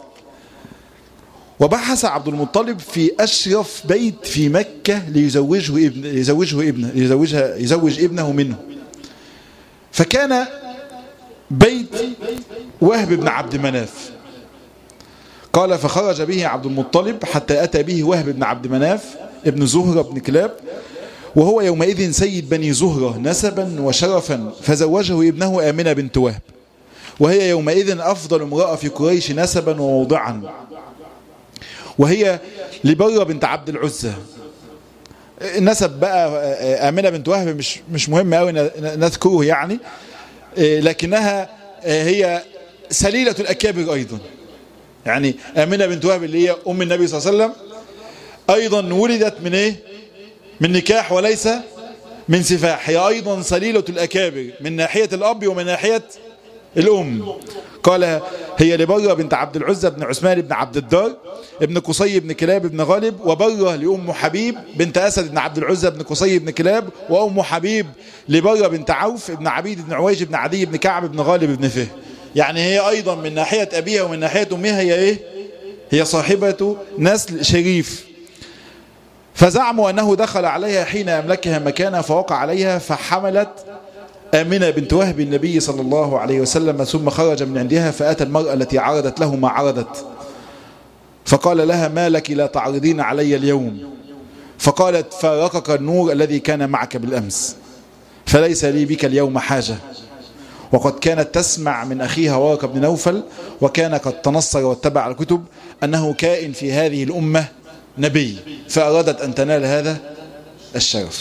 وبحث عبد المطلب في اشرف بيت في مكه ليزوجه ابن ليزوجه ابنه ليزوجها يزوج ابنه منه فكان بيت وهب بن عبد مناف قال فخرج به عبد المطلب حتى أتى به وهب بن عبد مناف ابن زهرة بن كلاب وهو يومئذ سيد بني زهرة نسبا وشرفا فزوجه ابنه آمنة بنت وهب وهي يومئذ أفضل امرأة في قريش نسبا وموضعا وهي لبرة بنت عبد العزة النسب بقى آمنة بنت وهب مش مش مهم قوي نذكره يعني لكنها هي سليلة الأكابر أيضا يعني آمنة بنت وهب اللي هي أم النبي صلى الله عليه وسلم أيضا ولدت من إيه من نكاح وليس من سفاح هي أيضا سليلة الأكابر من ناحية الأب ومن ناحية الأم قال هي لبرة بنت عبد العزة بن عثمان بن عبد الدار ابن قصي بن كلاب بن غالب وبرة لأم حبيب بنت أسد بن عبد العزة بن قصي بن كلاب وأم حبيب لبرة بنت عوف بن عبيد بن عويج بن عدي بن كعب بن غالب بن فهم يعني هي أيضا من ناحية أبيها ومن ناحية أمها هي إيه هي صاحبة نسل شريف فزعموا أنه دخل عليها حين أملكها مكانا فوقع عليها فحملت آمنة بنت وهب النبي صلى الله عليه وسلم ثم خرج من عندها فأتى المرأة التي عرضت له ما عرضت فقال لها ما لك لا تعرضين علي اليوم فقالت فارقك النور الذي كان معك بالأمس فليس لي بك اليوم حاجة وقد كانت تسمع من أخيها ورقة بن نوفل وكان قد تنصر واتبع الكتب أنه كائن في هذه الأمة نبي فأرادت أن تنال هذا الشرف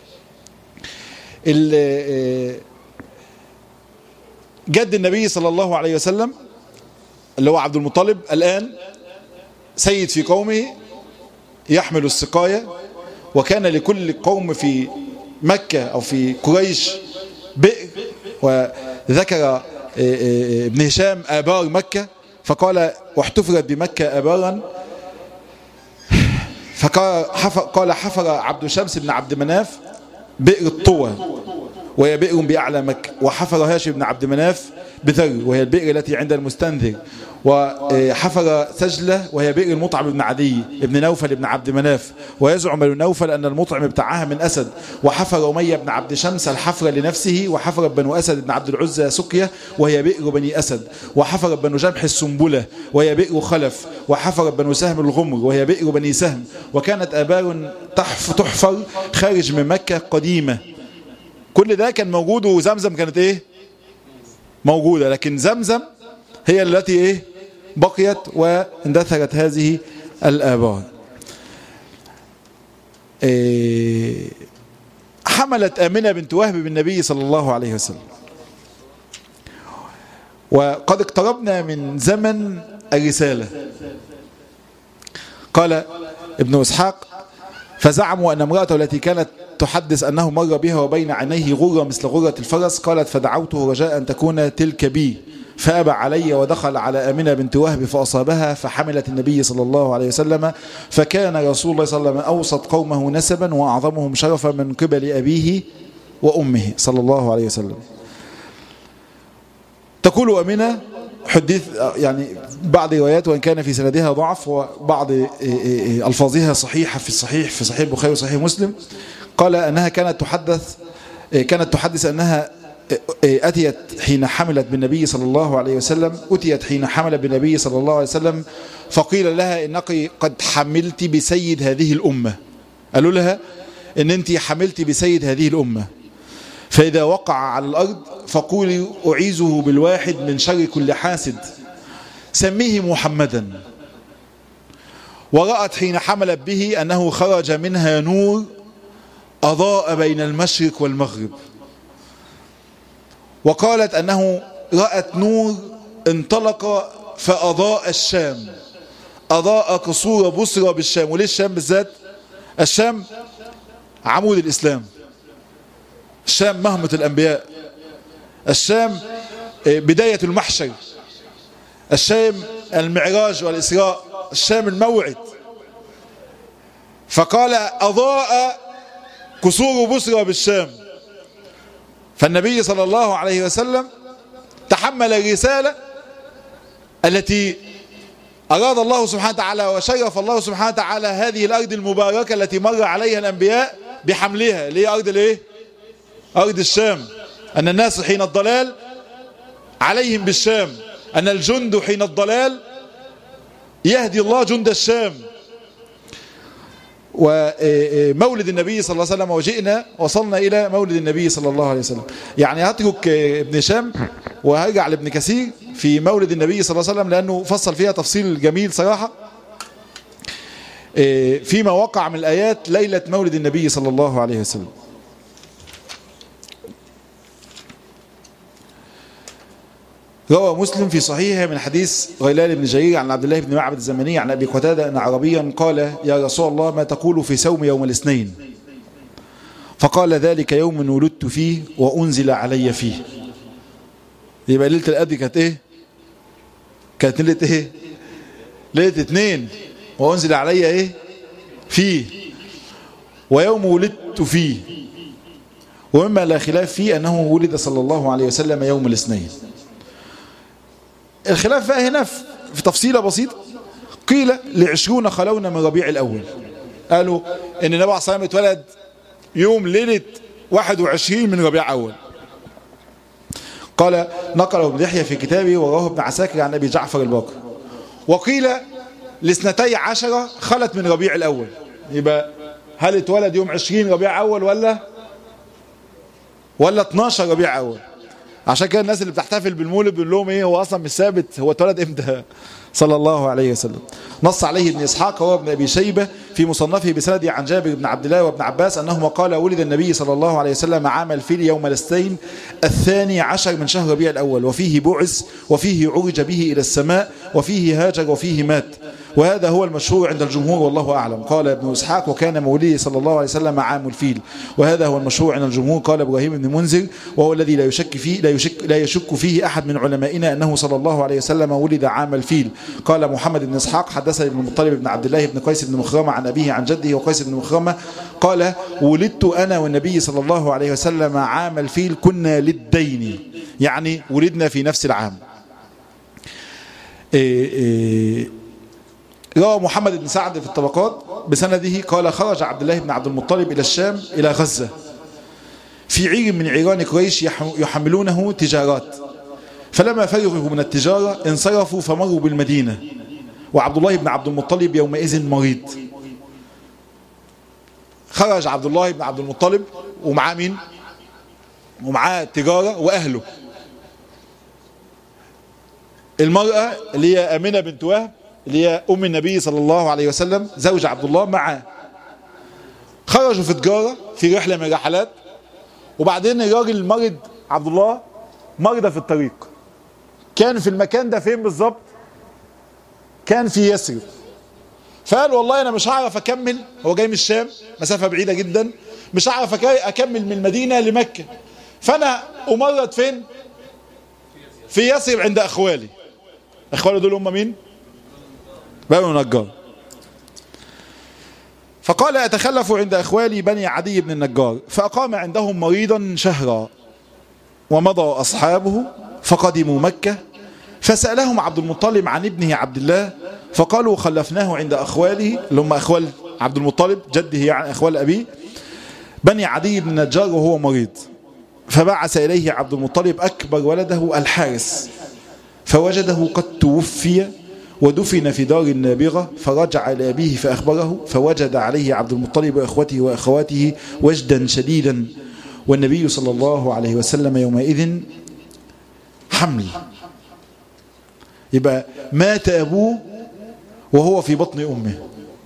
جد النبي صلى الله عليه وسلم اللي هو عبد المطلب الآن سيد في قومه يحمل السقاية وكان لكل قوم في مكة أو في قريش بئر وذكر ابن هشام آبار مكة فقال واحتفرت بمكة آبارا فقال حفر, قال حفر عبد شمس بن عبد مناف بئر الطوى وهي بئر بأعلى مكة وحفر هاشم بن عبد مناف بذر وهي البئر التي عند المستنذر وحفر سجلة وهي بئر المطعم بن عدي ابن نوفل بن عبد مناف ويزعم ابن نوفل أن المطعم ابتاعها من أسد وحفر أمية بن عبد شمس الحفر لنفسه وحفر بنو أسد بن عبد العزى سقية وهي بئر بني أسد وحفر بنو جمح السنبلة وهي بئر خلف وحفر بنو سهم الغمر وهي بئر بني سهم وكانت آبار تحفر خارج من مكة قديمة كل ده كان موجود وزمزم كانت ايه موجودة لكن زمزم هي التي ايه بقيت واندثرت هذه الآبار إيه حملت آمنة بنت وهب بالنبي صلى الله عليه وسلم وقد اقتربنا من زمن الرسالة قال ابن إسحاق فزعموا أن امرأته التي كانت تحدث أنه مر بها وبين عينيه غرة مثل غرة الفرس قالت فدعوته رجاء أن تكون تلك بي فأبى علي ودخل على أمنة بنت وهب فأصابها فحملت النبي صلى الله عليه وسلم فكان رسول الله صلى الله عليه وسلم أوسط قومه نسبا وأعظمهم شرفا من قبل أبيه وأمه صلى الله عليه وسلم تقول أمنة حديث يعني بعض روايات وإن كان في سندها ضعف وبعض ألفاظها صحيحة في الصحيح في صحيح البخاري وصحيح مسلم قال أنها كانت تحدث كانت تحدث أنها أتيت حين حملت بالنبي صلى الله عليه وسلم أتيت حين حملت بالنبي صلى الله عليه وسلم فقيل لها إنك قد حملت بسيد هذه الأمة قالوا لها إن أنت حملت بسيد هذه الأمة فإذا وقع على الأرض فقولي أعيذه بالواحد من شر كل حاسد سميه محمدا ورأت حين حملت به أنه خرج منها نور أضاء بين المشرق والمغرب وقالت أنه رأت نور انطلق فأضاء الشام أضاء قصور بصرى بالشام وليه الشام بالذات الشام عمود الإسلام الشام مهمة الأنبياء الشام بداية المحشر الشام المعراج والإسراء الشام الموعد فقال أضاء قصور بصرى بالشام فالنبي صلى الله عليه وسلم تحمل الرسالة التي أراد الله سبحانه وتعالى وشرف الله سبحانه وتعالى هذه الأرض المباركة التي مر عليها الأنبياء بحملها اللي هي أرض الإيه؟ أرض الشام أن الناس حين الضلال عليهم بالشام أن الجند حين الضلال يهدي الله جند الشام ومولد النبي صلى الله عليه وسلم وجئنا وصلنا إلى مولد النبي صلى الله عليه وسلم يعني هترك ابن شام وهرجع لابن كثير في مولد النبي صلى الله عليه وسلم لأنه فصل فيها تفصيل جميل صراحة فيما وقع من الآيات ليلة مولد النبي صلى الله عليه وسلم روى مسلم في صحيحه من حديث غيلان بن جرير عن عبد الله بن معبد الزمني عن أبي قتادة أن عربيا قال يا رسول الله ما تقول في صوم يوم الاثنين فقال ذلك يوم ولدت فيه وأنزل علي فيه يبقى ليلة القدر كانت ايه كانت ليلة ايه ليلة اثنين وأنزل علي ايه فيه ويوم ولدت فيه ومما لا خلاف فيه أنه ولد صلى الله عليه وسلم يوم الاثنين الخلاف بقى هنا في تفصيلة بسيطة قيل لعشرون خلون من ربيع الأول قالوا ان النبي عليه الصلاة والسلام اتولد يوم ليلة 21 من ربيع أول قال نقله ابن يحيى في كتابه وراه ابن عساكر عن أبي جعفر الباقر وقيل لاثنتي عشرة خلت من ربيع الأول يبقى هل اتولد يوم 20 ربيع أول ولا ولا 12 ربيع أول عشان كده الناس اللي بتحتفل بالمولد بيقول لهم ايه هو اصلا مش ثابت هو اتولد امتى صلى الله عليه وسلم نص عليه ابن اسحاق هو ابن ابي شيبه في مصنفه بسنده عن جابر بن عبد الله وابن عباس انهما قال ولد النبي صلى الله عليه وسلم عام الفيل يوم الاثنين الثاني عشر من شهر ربيع الاول وفيه بعث وفيه عرج به الى السماء وفيه هاجر وفيه مات وهذا هو المشهور عند الجمهور والله أعلم قال ابن إسحاق وكان موليه صلى الله عليه وسلم عام الفيل وهذا هو المشهور عند الجمهور قال إبراهيم بن منذر وهو الذي لا يشك فيه لا يشك, لا يشك فيه أحد من علمائنا أنه صلى الله عليه وسلم ولد عام الفيل قال محمد بن إسحاق حدثني ابن المطلب بن عبد الله بن قيس بن مخرمة عن أبيه عن جده وقيس بن مخرمة قال ولدت أنا والنبي صلى الله عليه وسلم عام الفيل كنا للدين يعني ولدنا في نفس العام إيه إيه روى محمد بن سعد في الطبقات بسنده قال خرج عبد الله بن عبد المطلب إلى الشام إلى غزة في عير من عيران قريش يحملونه تجارات فلما فرغوا من التجارة انصرفوا فمروا بالمدينة وعبد الله بن عبد المطلب يومئذ مريض خرج عبد الله بن عبد المطلب ومعاه مين ومعاه تجارة وأهله المرأة اللي هي أمنة بنت وهب اللي هي أم النبي صلى الله عليه وسلم زوج عبد الله معاه خرجوا في تجارة في رحلة من الرحلات وبعدين الراجل المرض عبد الله مرضى في الطريق كان في المكان ده فين بالظبط كان في يثرب فقال والله انا مش هعرف اكمل هو جاي من الشام مسافة بعيدة جدا مش هعرف اكمل من المدينة لمكة فانا امرض فين في يثرب عند اخوالي اخوالي دول هم مين بنو النجار فقال أتخلف عند أخوالي بني عدي بن النجار فأقام عندهم مريضا شهرا ومضى أصحابه فقدموا مكة فسألهم عبد المطلب عن ابنه عبد الله فقالوا خلفناه عند أخواله اللي هم أخوال عبد المطلب جده يعني أخوال أبيه بني عدي بن النجار وهو مريض فبعث إليه عبد المطلب أكبر ولده الحارس فوجده قد توفي ودفن في دار النابغة فرجع إلى أبيه فأخبره فوجد عليه عبد المطلب وإخوته وأخواته وجدا شديدا والنبي صلى الله عليه وسلم يومئذ حمل يبقى مات أبوه وهو في بطن أمه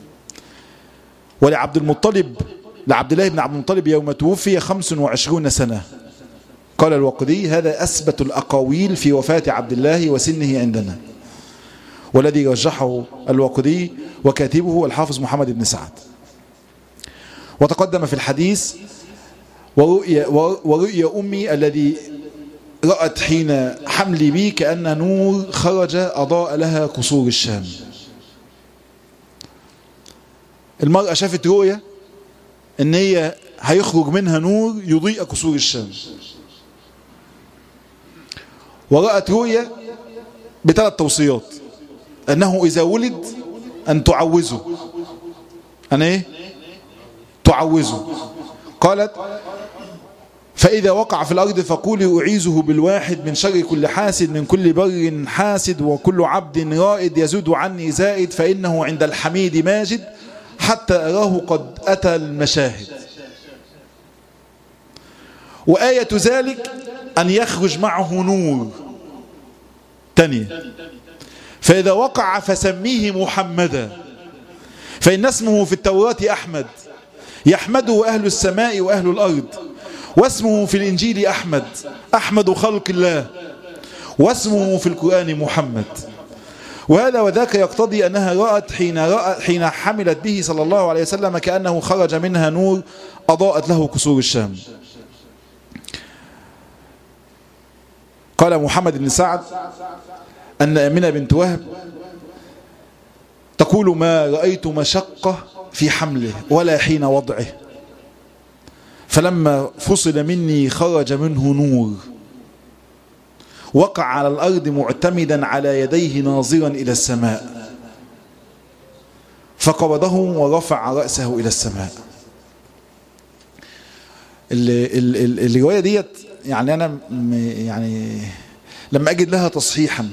ولعبد المطلب لعبد الله بن عبد المطلب يوم توفي خمس وعشرون سنة قال الوقدي هذا أثبت الأقاويل في وفاة عبد الله وسنه عندنا والذي رجحه الوقدي وكاتبه الحافظ محمد بن سعد وتقدم في الحديث ورؤيا, ورؤيا أمي الذي رأت حين حملي بي كأن نور خرج أضاء لها قصور الشام المرأة شافت رؤيا ان هي هيخرج منها نور يضيء قصور الشام ورأت رؤيا بثلاث توصيات أنه إذا ولد أن تعوزه أنا إيه تعوزه قالت فإذا وقع في الأرض فقولي أعيذه بالواحد من شر كل حاسد من كل بر حاسد وكل عبد رائد يزود عني زائد فإنه عند الحميد ماجد حتى أراه قد أتى المشاهد وآية ذلك أن يخرج معه نور تانية فإذا وقع فسميه محمدا فإن اسمه في التوراة أحمد يحمده أهل السماء وأهل الأرض واسمه في الإنجيل أحمد أحمد خلق الله واسمه في القرآن محمد وهذا وذاك يقتضي أنها رأت حين, رأت حين حملت به صلى الله عليه وسلم كأنه خرج منها نور أضاءت له كسور الشام قال محمد بن سعد أن أمنة بنت وهب تقول ما رأيت مشقة في حمله ولا حين وضعه فلما فصل مني خرج منه نور وقع على الأرض معتمدا على يديه ناظرا إلى السماء فقبضه ورفع رأسه إلى السماء الرواية ديت يعني أنا يعني لما أجد لها تصحيحا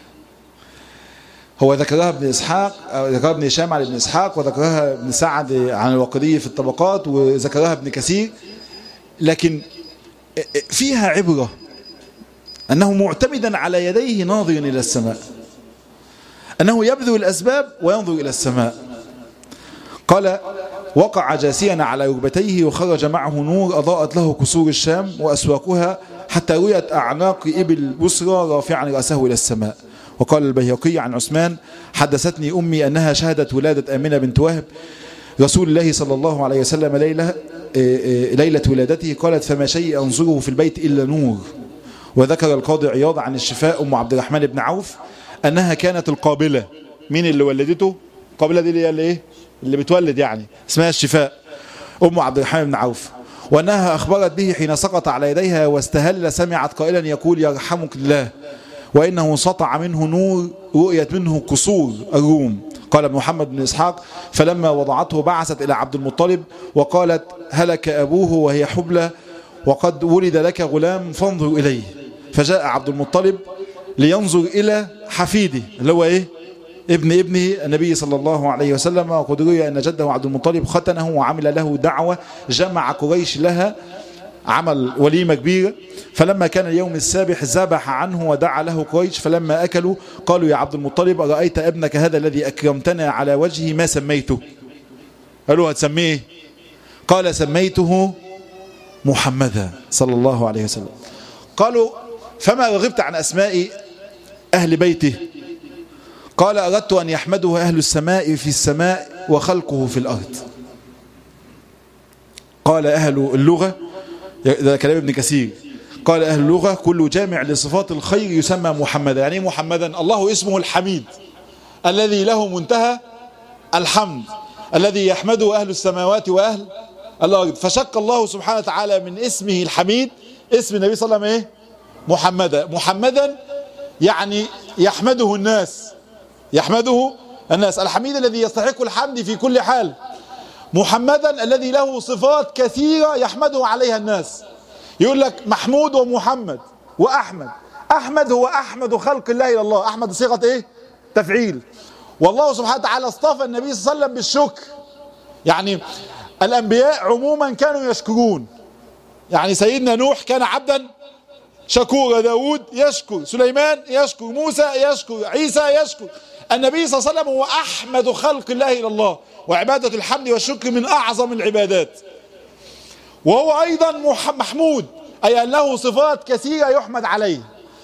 هو ذكرها ابن إسحاق أو ذكرها ابن هشام عن ابن إسحاق وذكرها ابن سعد عن الوقدي في الطبقات وذكرها ابن كثير لكن فيها عبرة أنه معتمدا على يديه ناظر إلى السماء أنه يبذل الأسباب وينظر إلى السماء قال وقع جاسيا على ركبتيه وخرج معه نور أضاءت له كسور الشام وأسواقها حتى رؤيت أعناق إبل بسرى رافعا رأسه إلى السماء وقال البيهقي عن عثمان حدثتني أمي أنها شهدت ولادة آمنة بنت وهب رسول الله صلى الله عليه وسلم ليلة, ليلة ولادته قالت فما شيء أنظره في البيت إلا نور وذكر القاضي عياض عن الشفاء أم عبد الرحمن بن عوف أنها كانت القابلة مين اللي ولدته القابلة دي اللي هي اللي إيه اللي بتولد يعني اسمها الشفاء أم عبد الرحمن بن عوف وأنها أخبرت به حين سقط على يديها واستهل سمعت قائلا يقول يرحمك الله وإنه سطع منه نور رؤيت منه قصور الروم قال ابن محمد بن إسحاق فلما وضعته بعثت إلى عبد المطلب وقالت هلك أبوه وهي حبلى وقد ولد لك غلام فانظر إليه فجاء عبد المطلب لينظر إلى حفيده اللي هو إيه ابن ابنه النبي صلى الله عليه وسلم وقد روي أن جده عبد المطلب ختنه وعمل له دعوة جمع قريش لها عمل وليمة كبيرة فلما كان اليوم السابح ذبح عنه ودعا له قريش فلما أكلوا قالوا يا عبد المطلب أرأيت ابنك هذا الذي أكرمتنا على وجهه ما سميته قالوا هتسميه قال سميته محمدا صلى الله عليه وسلم قالوا فما رغبت عن أسماء أهل بيته قال أردت أن يحمده أهل السماء في السماء وخلقه في الأرض قال أهل اللغة ده كلام ابن كثير قال أهل اللغة كل جامع لصفات الخير يسمى محمدا يعني محمدا الله اسمه الحميد الذي له منتهى الحمد الذي يحمده أهل السماوات وأهل الأرض فشق الله سبحانه وتعالى من اسمه الحميد اسم النبي صلى الله عليه وسلم ايه محمدا محمدا يعني يحمده الناس يحمده الناس الحميد الذي يستحق الحمد في كل حال محمدا الذي له صفات كثيرة يحمده عليها الناس يقول لك محمود ومحمد وأحمد أحمد هو أحمد خلق الله إلى الله أحمد صيغة إيه تفعيل والله سبحانه وتعالى اصطفى النبي صلى الله عليه وسلم بالشكر يعني الأنبياء عموما كانوا يشكرون يعني سيدنا نوح كان عبدا شكورا داود يشكر سليمان يشكر موسى يشكر عيسى يشكر النبي صلى الله عليه وسلم هو أحمد خلق الله إلى الله وعبادة الحمد والشكر من أعظم العبادات وهو أيضا محمود أي أن له صفات كثيرة يحمد عليه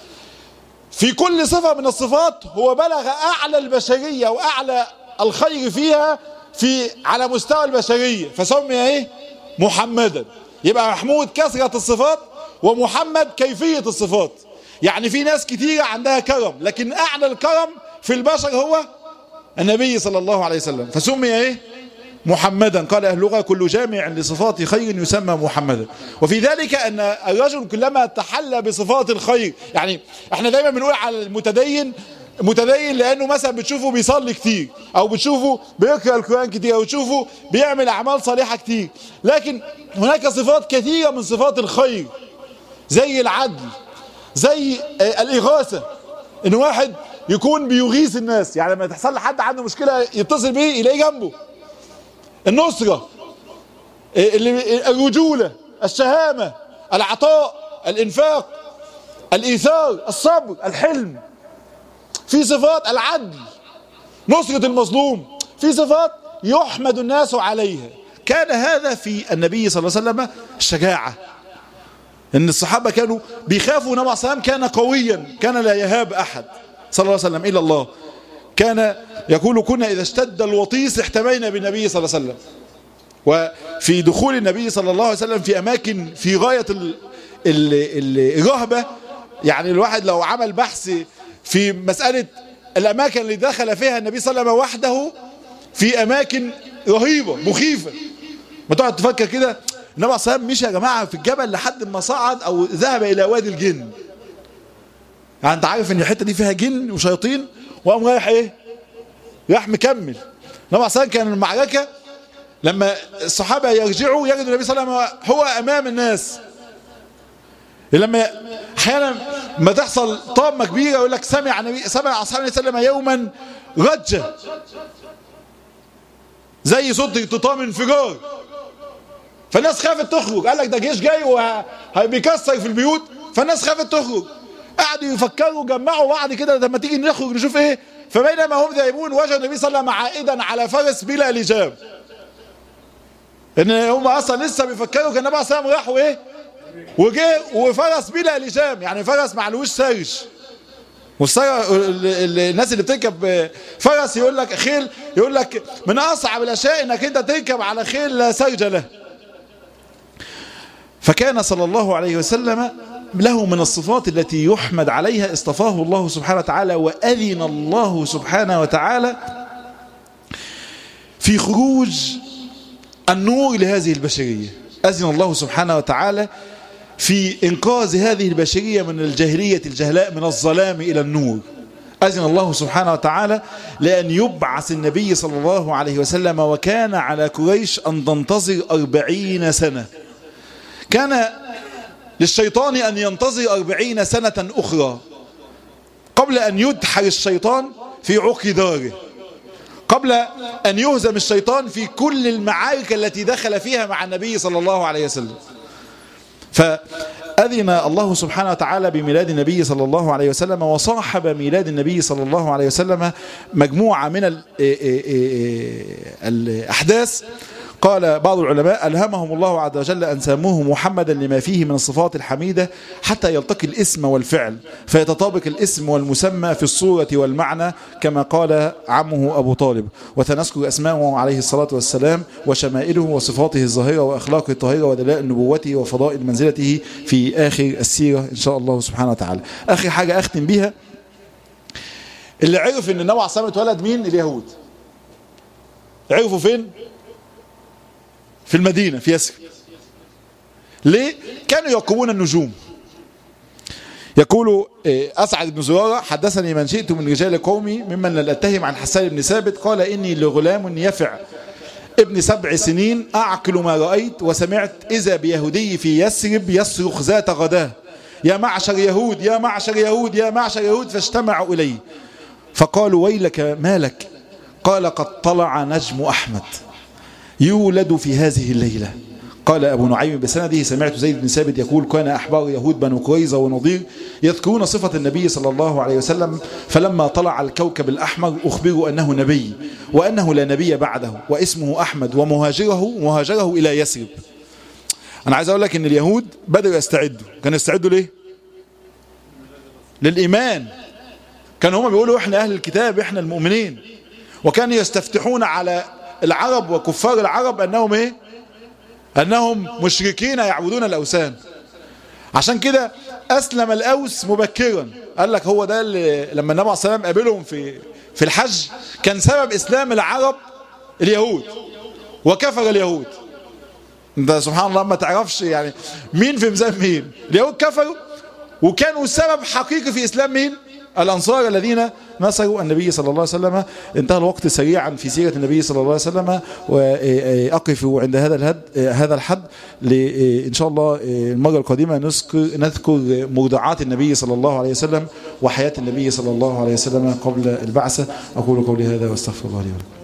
في كل صفة من الصفات هو بلغ أعلى البشرية وأعلى الخير فيها في على مستوى البشرية فسمي ايه محمدا يبقى محمود كثرة الصفات ومحمد كيفية الصفات يعني في ناس كتيرة عندها كرم لكن أعلى الكرم في البشر هو النبي صلى الله عليه وسلم فسمي ايه محمدا قال أهل اللغة كل جامع لصفات خير يسمى محمدا وفي ذلك أن الرجل كلما تحلى بصفات الخير يعني احنا دايما بنقول على المتدين متدين لانه مثلا بتشوفه بيصلي كتير او بتشوفه بيقرا القران كتير او بتشوفه بيعمل اعمال صالحه كتير لكن هناك صفات كثيره من صفات الخير زي العدل زي الاغاثه ان واحد يكون بيغيث الناس يعني لما تحصل لحد عنده مشكله يتصل بيه يلاقيه جنبه النصره الرجوله الشهامه العطاء الانفاق الايثار الصبر الحلم في صفات العدل نصرة المظلوم في صفات يحمد الناس عليها كان هذا في النبي صلى الله عليه وسلم الشجاعة ان الصحابة كانوا بيخافوا النبي صلى الله عليه وسلم كان قويا كان لا يهاب احد صلى الله عليه وسلم الا الله كان يقول كنا اذا اشتد الوطيس احتمينا بالنبي صلى الله عليه وسلم وفي دخول النبي صلى الله عليه وسلم في اماكن في غاية الرهبة يعني الواحد لو عمل بحث في مسألة الأماكن اللي دخل فيها النبي صلى الله عليه وسلم وحده في أماكن رهيبة مخيفة ما تقعد تفكر كده النبي صلى الله عليه وسلم مشى يا جماعة في الجبل لحد ما صعد أو ذهب إلى وادي الجن يعني أنت عارف إن الحتة دي فيها جن وشياطين وقام رايح إيه؟ راح مكمل النبي صلى الله عليه وسلم كان المعركة لما الصحابة يرجعوا يجدوا النبي صلى الله عليه وسلم هو أمام الناس لما احيانا ما تحصل طامه كبيره يقول لك سمع النبي سمع اصحاب النبي صلى الله عليه وسلم يوما رجه زي صوت تطام انفجار فالناس خافت تخرج قال لك ده جيش جاي وبيكسر في البيوت فالناس خافت تخرج قعدوا يفكروا جمعوا بعض كده لما تيجي نخرج نشوف ايه فبينما هم ذاهبون وجد النبي صلى الله عليه وسلم عائدا على فرس بلا لجام ان هم اصلا لسه بيفكروا كان النبي صلى الله عليه وسلم راحوا ايه وجه وفرس بلا لجام يعني فرس معلوش سرج والسيارة الناس اللي بتركب فرس يقول لك خيل يقول لك من اصعب الاشياء انك انت تركب على خيل لا سرج له فكان صلى الله عليه وسلم له من الصفات التي يحمد عليها اصطفاه الله سبحانه وتعالى وأذن الله سبحانه وتعالى في خروج النور لهذه البشرية أذن الله سبحانه وتعالى في إنقاذ هذه البشرية من الجاهلية الجهلاء من الظلام إلى النور أذن الله سبحانه وتعالى لأن يبعث النبي صلى الله عليه وسلم وكان على قريش أن تنتظر أربعين سنة كان للشيطان أن ينتظر أربعين سنة أخرى قبل أن يدحر الشيطان في عق داره قبل أن يهزم الشيطان في كل المعارك التي دخل فيها مع النبي صلى الله عليه وسلم فأذن الله سبحانه وتعالى بميلاد النبي صلى الله عليه وسلم وصاحب ميلاد النبي صلى الله عليه وسلم مجموعة من الأحداث قال بعض العلماء ألهمهم الله عز وجل أن سموه محمدا لما فيه من الصفات الحميدة حتى يلتقي الاسم والفعل فيتطابق الاسم والمسمى في الصورة والمعنى كما قال عمه أبو طالب وتنذكر أسماءه عليه الصلاة والسلام وشمائله وصفاته الظاهرة وأخلاقه الطاهرة ودلائل نبوته وفضائل منزلته في آخر السيرة إن شاء الله سبحانه وتعالى آخر حاجة أختم بها اللي عرف ان النبي عليه الصلاه اتولد مين اليهود عرفوا فين في المدينة في يسرب ليه كانوا يرقبون النجوم يقول أسعد بن زرارة حدثني من شئت من رجال قومي ممن لم أتهم عن حسان بن ثابت قال إني لغلام يفع ابن سبع سنين أعقل ما رأيت وسمعت إذا بيهودي في يسرب يصرخ ذات غداه يا معشر يهود يا معشر يهود يا معشر يهود فاجتمعوا إليه فقالوا ويلك مالك قال قد طلع نجم أحمد يولد في هذه الليلة قال أبو نعيم بسنده سمعت زيد بن ثابت يقول كان أحبار يهود بنو قريظة ونضير يذكرون صفة النبي صلى الله عليه وسلم فلما طلع الكوكب الأحمر أخبروا أنه نبي وأنه لا نبي بعده واسمه أحمد ومهاجره مهاجره إلى يسرب أنا عايز أقول لك أن اليهود بدأوا يستعدوا كانوا يستعدوا ليه للإيمان كانوا هم بيقولوا إحنا أهل الكتاب إحنا المؤمنين وكانوا يستفتحون على العرب وكفار العرب أنهم إيه أنهم مشركين يعبدون الأوثان عشان كده أسلم الأوس مبكرا قال لك هو ده اللي لما النبي عليه الصلاة والسلام قابلهم في في الحج كان سبب إسلام العرب اليهود وكفر اليهود انت سبحان الله ما تعرفش يعني مين في ميزان مين اليهود كفروا وكانوا سبب حقيقي في إسلام مين الأنصار الذين نصروا النبي صلى الله عليه وسلم انتهى الوقت سريعا في سيرة النبي صلى الله عليه وسلم وأقف عند هذا الهد هذا الحد إن شاء الله المرة القادمة نذكر نذكر مرضعات النبي صلى الله عليه وسلم وحياة النبي صلى الله عليه وسلم قبل البعثة أقول قولي هذا واستغفر الله لي ولكم